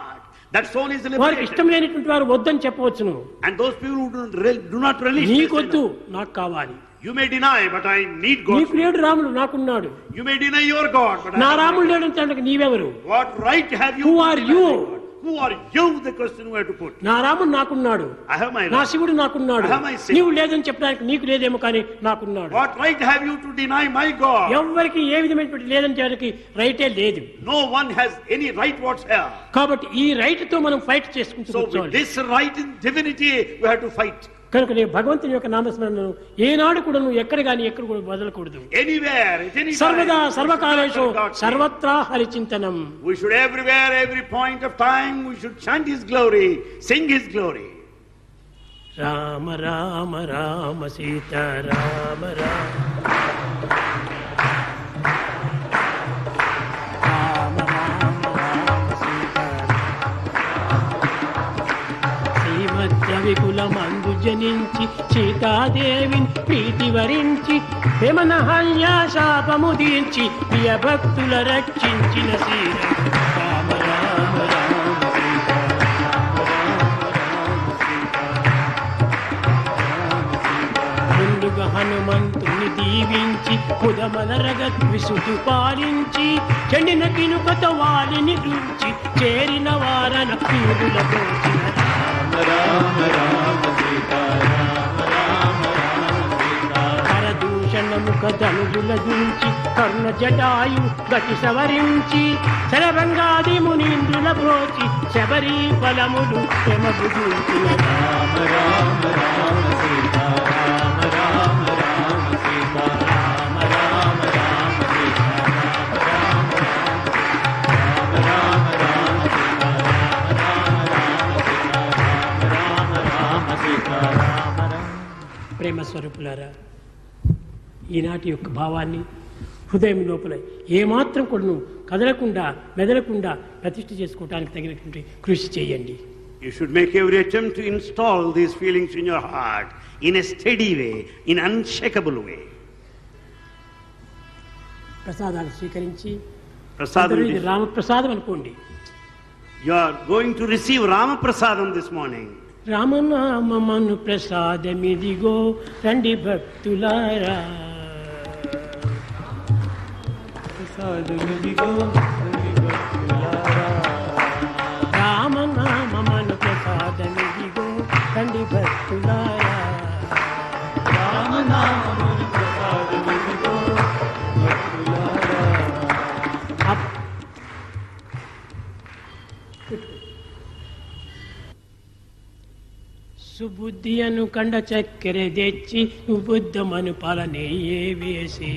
That soul is వారికి liberated. ఇష్టం లేనటువంటి వారు వద్దని చెప్పవచ్చును And those people who do not, re- do not relish this నీకొద్దు enough, నాకు కావాలి you may deny, but I need నీకు God. లేడు రాముడు నాకున్నాడు You may deny your God, but నా I have రాముడు my లేడు అంటే నీవెవరు God. What right have you? Who to are deny you? my God? Who are you? The question we have to put. నా రాముడు నాకున్నాడు I have my నా right. శివుడు నాకున్నాడు I have my Shiv. నీవు లేదని చెప్పడానికి నీకు లేదేమో కానీ నాకున్నాడు What right have you to deny my God? ఎవరికి ఏ విధమైనటువంటి లేదని చెప్పడానికి రైటే లేదు No one has any right whatsoever. కాబట్టి ఈ రైట్ తో మనం ఫైట్ చేసుకుంటూ So with కూర్చోవాలి this right in divinity, we have to fight. కనుక నేను భగవంతుని యొక్క నామస్మరణను ఏనాడు కూడా నువ్వు ఎక్కడ కానీ ఎక్కడ కూడా వదలకూడదు Anywhere, at any సర్వదా time. we should సర్వకాలేషు remember God's name. సర్వత్రా హరిచింతనం We should everywhere, every point of time, we should chant His glory, sing His glory. Rama Rama Rama Sita Rama Rama Rama Rama Rama Sita శ్రీమద్ర వికులమందు జనించి సీతాదేవిని ప్రీతి వరించి విమనహల్య శాపము దీర్చి ప్రియ భక్తుల రక్షించిన శ్రీర రామ రామ రామ సీత ముందుగా హనుమంతుని దీవించి కుదమలరగ విసుతు పాలించి చెండిన కినుకత వాలిని రుచి చేరిన వారన పీరుల పోచిన కరదూషణముఖ ధనుజుల దూచి కర్ణ జటాయు గతి సవరించి శరభంగాది మునీంద్రుల బ్రోచి శబరి ఫలములు ఎమబుదూచిన రామ రామ రామ సీత రామ రామ రామ సీత రామ రామ రామ సీత రామ రామ రామ సీత రామ రామ సీత రామ రామ ప్రేమ స్వరూపులారా ఈనాటి యొక్క భావాన్ని హృదయం లోపల ఏమాత్రం కూడా నువ్వు కదలకుండా మెదలకుండా ప్రతిష్ఠ చేసుకోవడానికి తగినటువంటి కృషి చేయండి You should make every attempt to install these feelings in your heart in a steady way, in unshakable way. ప్రసాదాలు స్వీకరించి Prasadam, అందరూ ఇది రామప్రసాదం అనుకోండి you are going to receive Rama Prasadam this morning. రామనామమను ప్రసాదమిదిగో రండి భక్తులారా రామనామమను ప్రసాదమిదిగో రండి భక్తులారా అప్- సుబుద్ధి అను కండ చక్కెర తెచ్చి బుద్ధమను పాలనేయే వేసి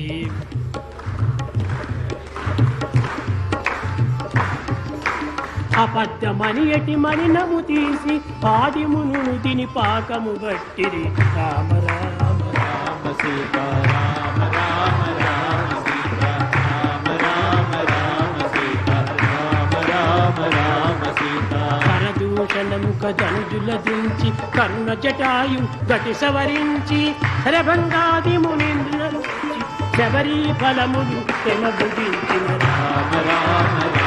అబద్ధమని ఎటి మలినము తీసి పాదిమును తిని పాకము బట్టిరి రామ రామ రామ సీత రామ రామ రామ సీత రామ రామ రామ సీత రామ రామ రామ సీత కరదూషణముఖ ధనుజుల దించి కర్ణ జటాయు గటి సవరించి శరభంగాది మునీంద్రులను శబరి ఫలములు తెమబుదించిన రామ రామ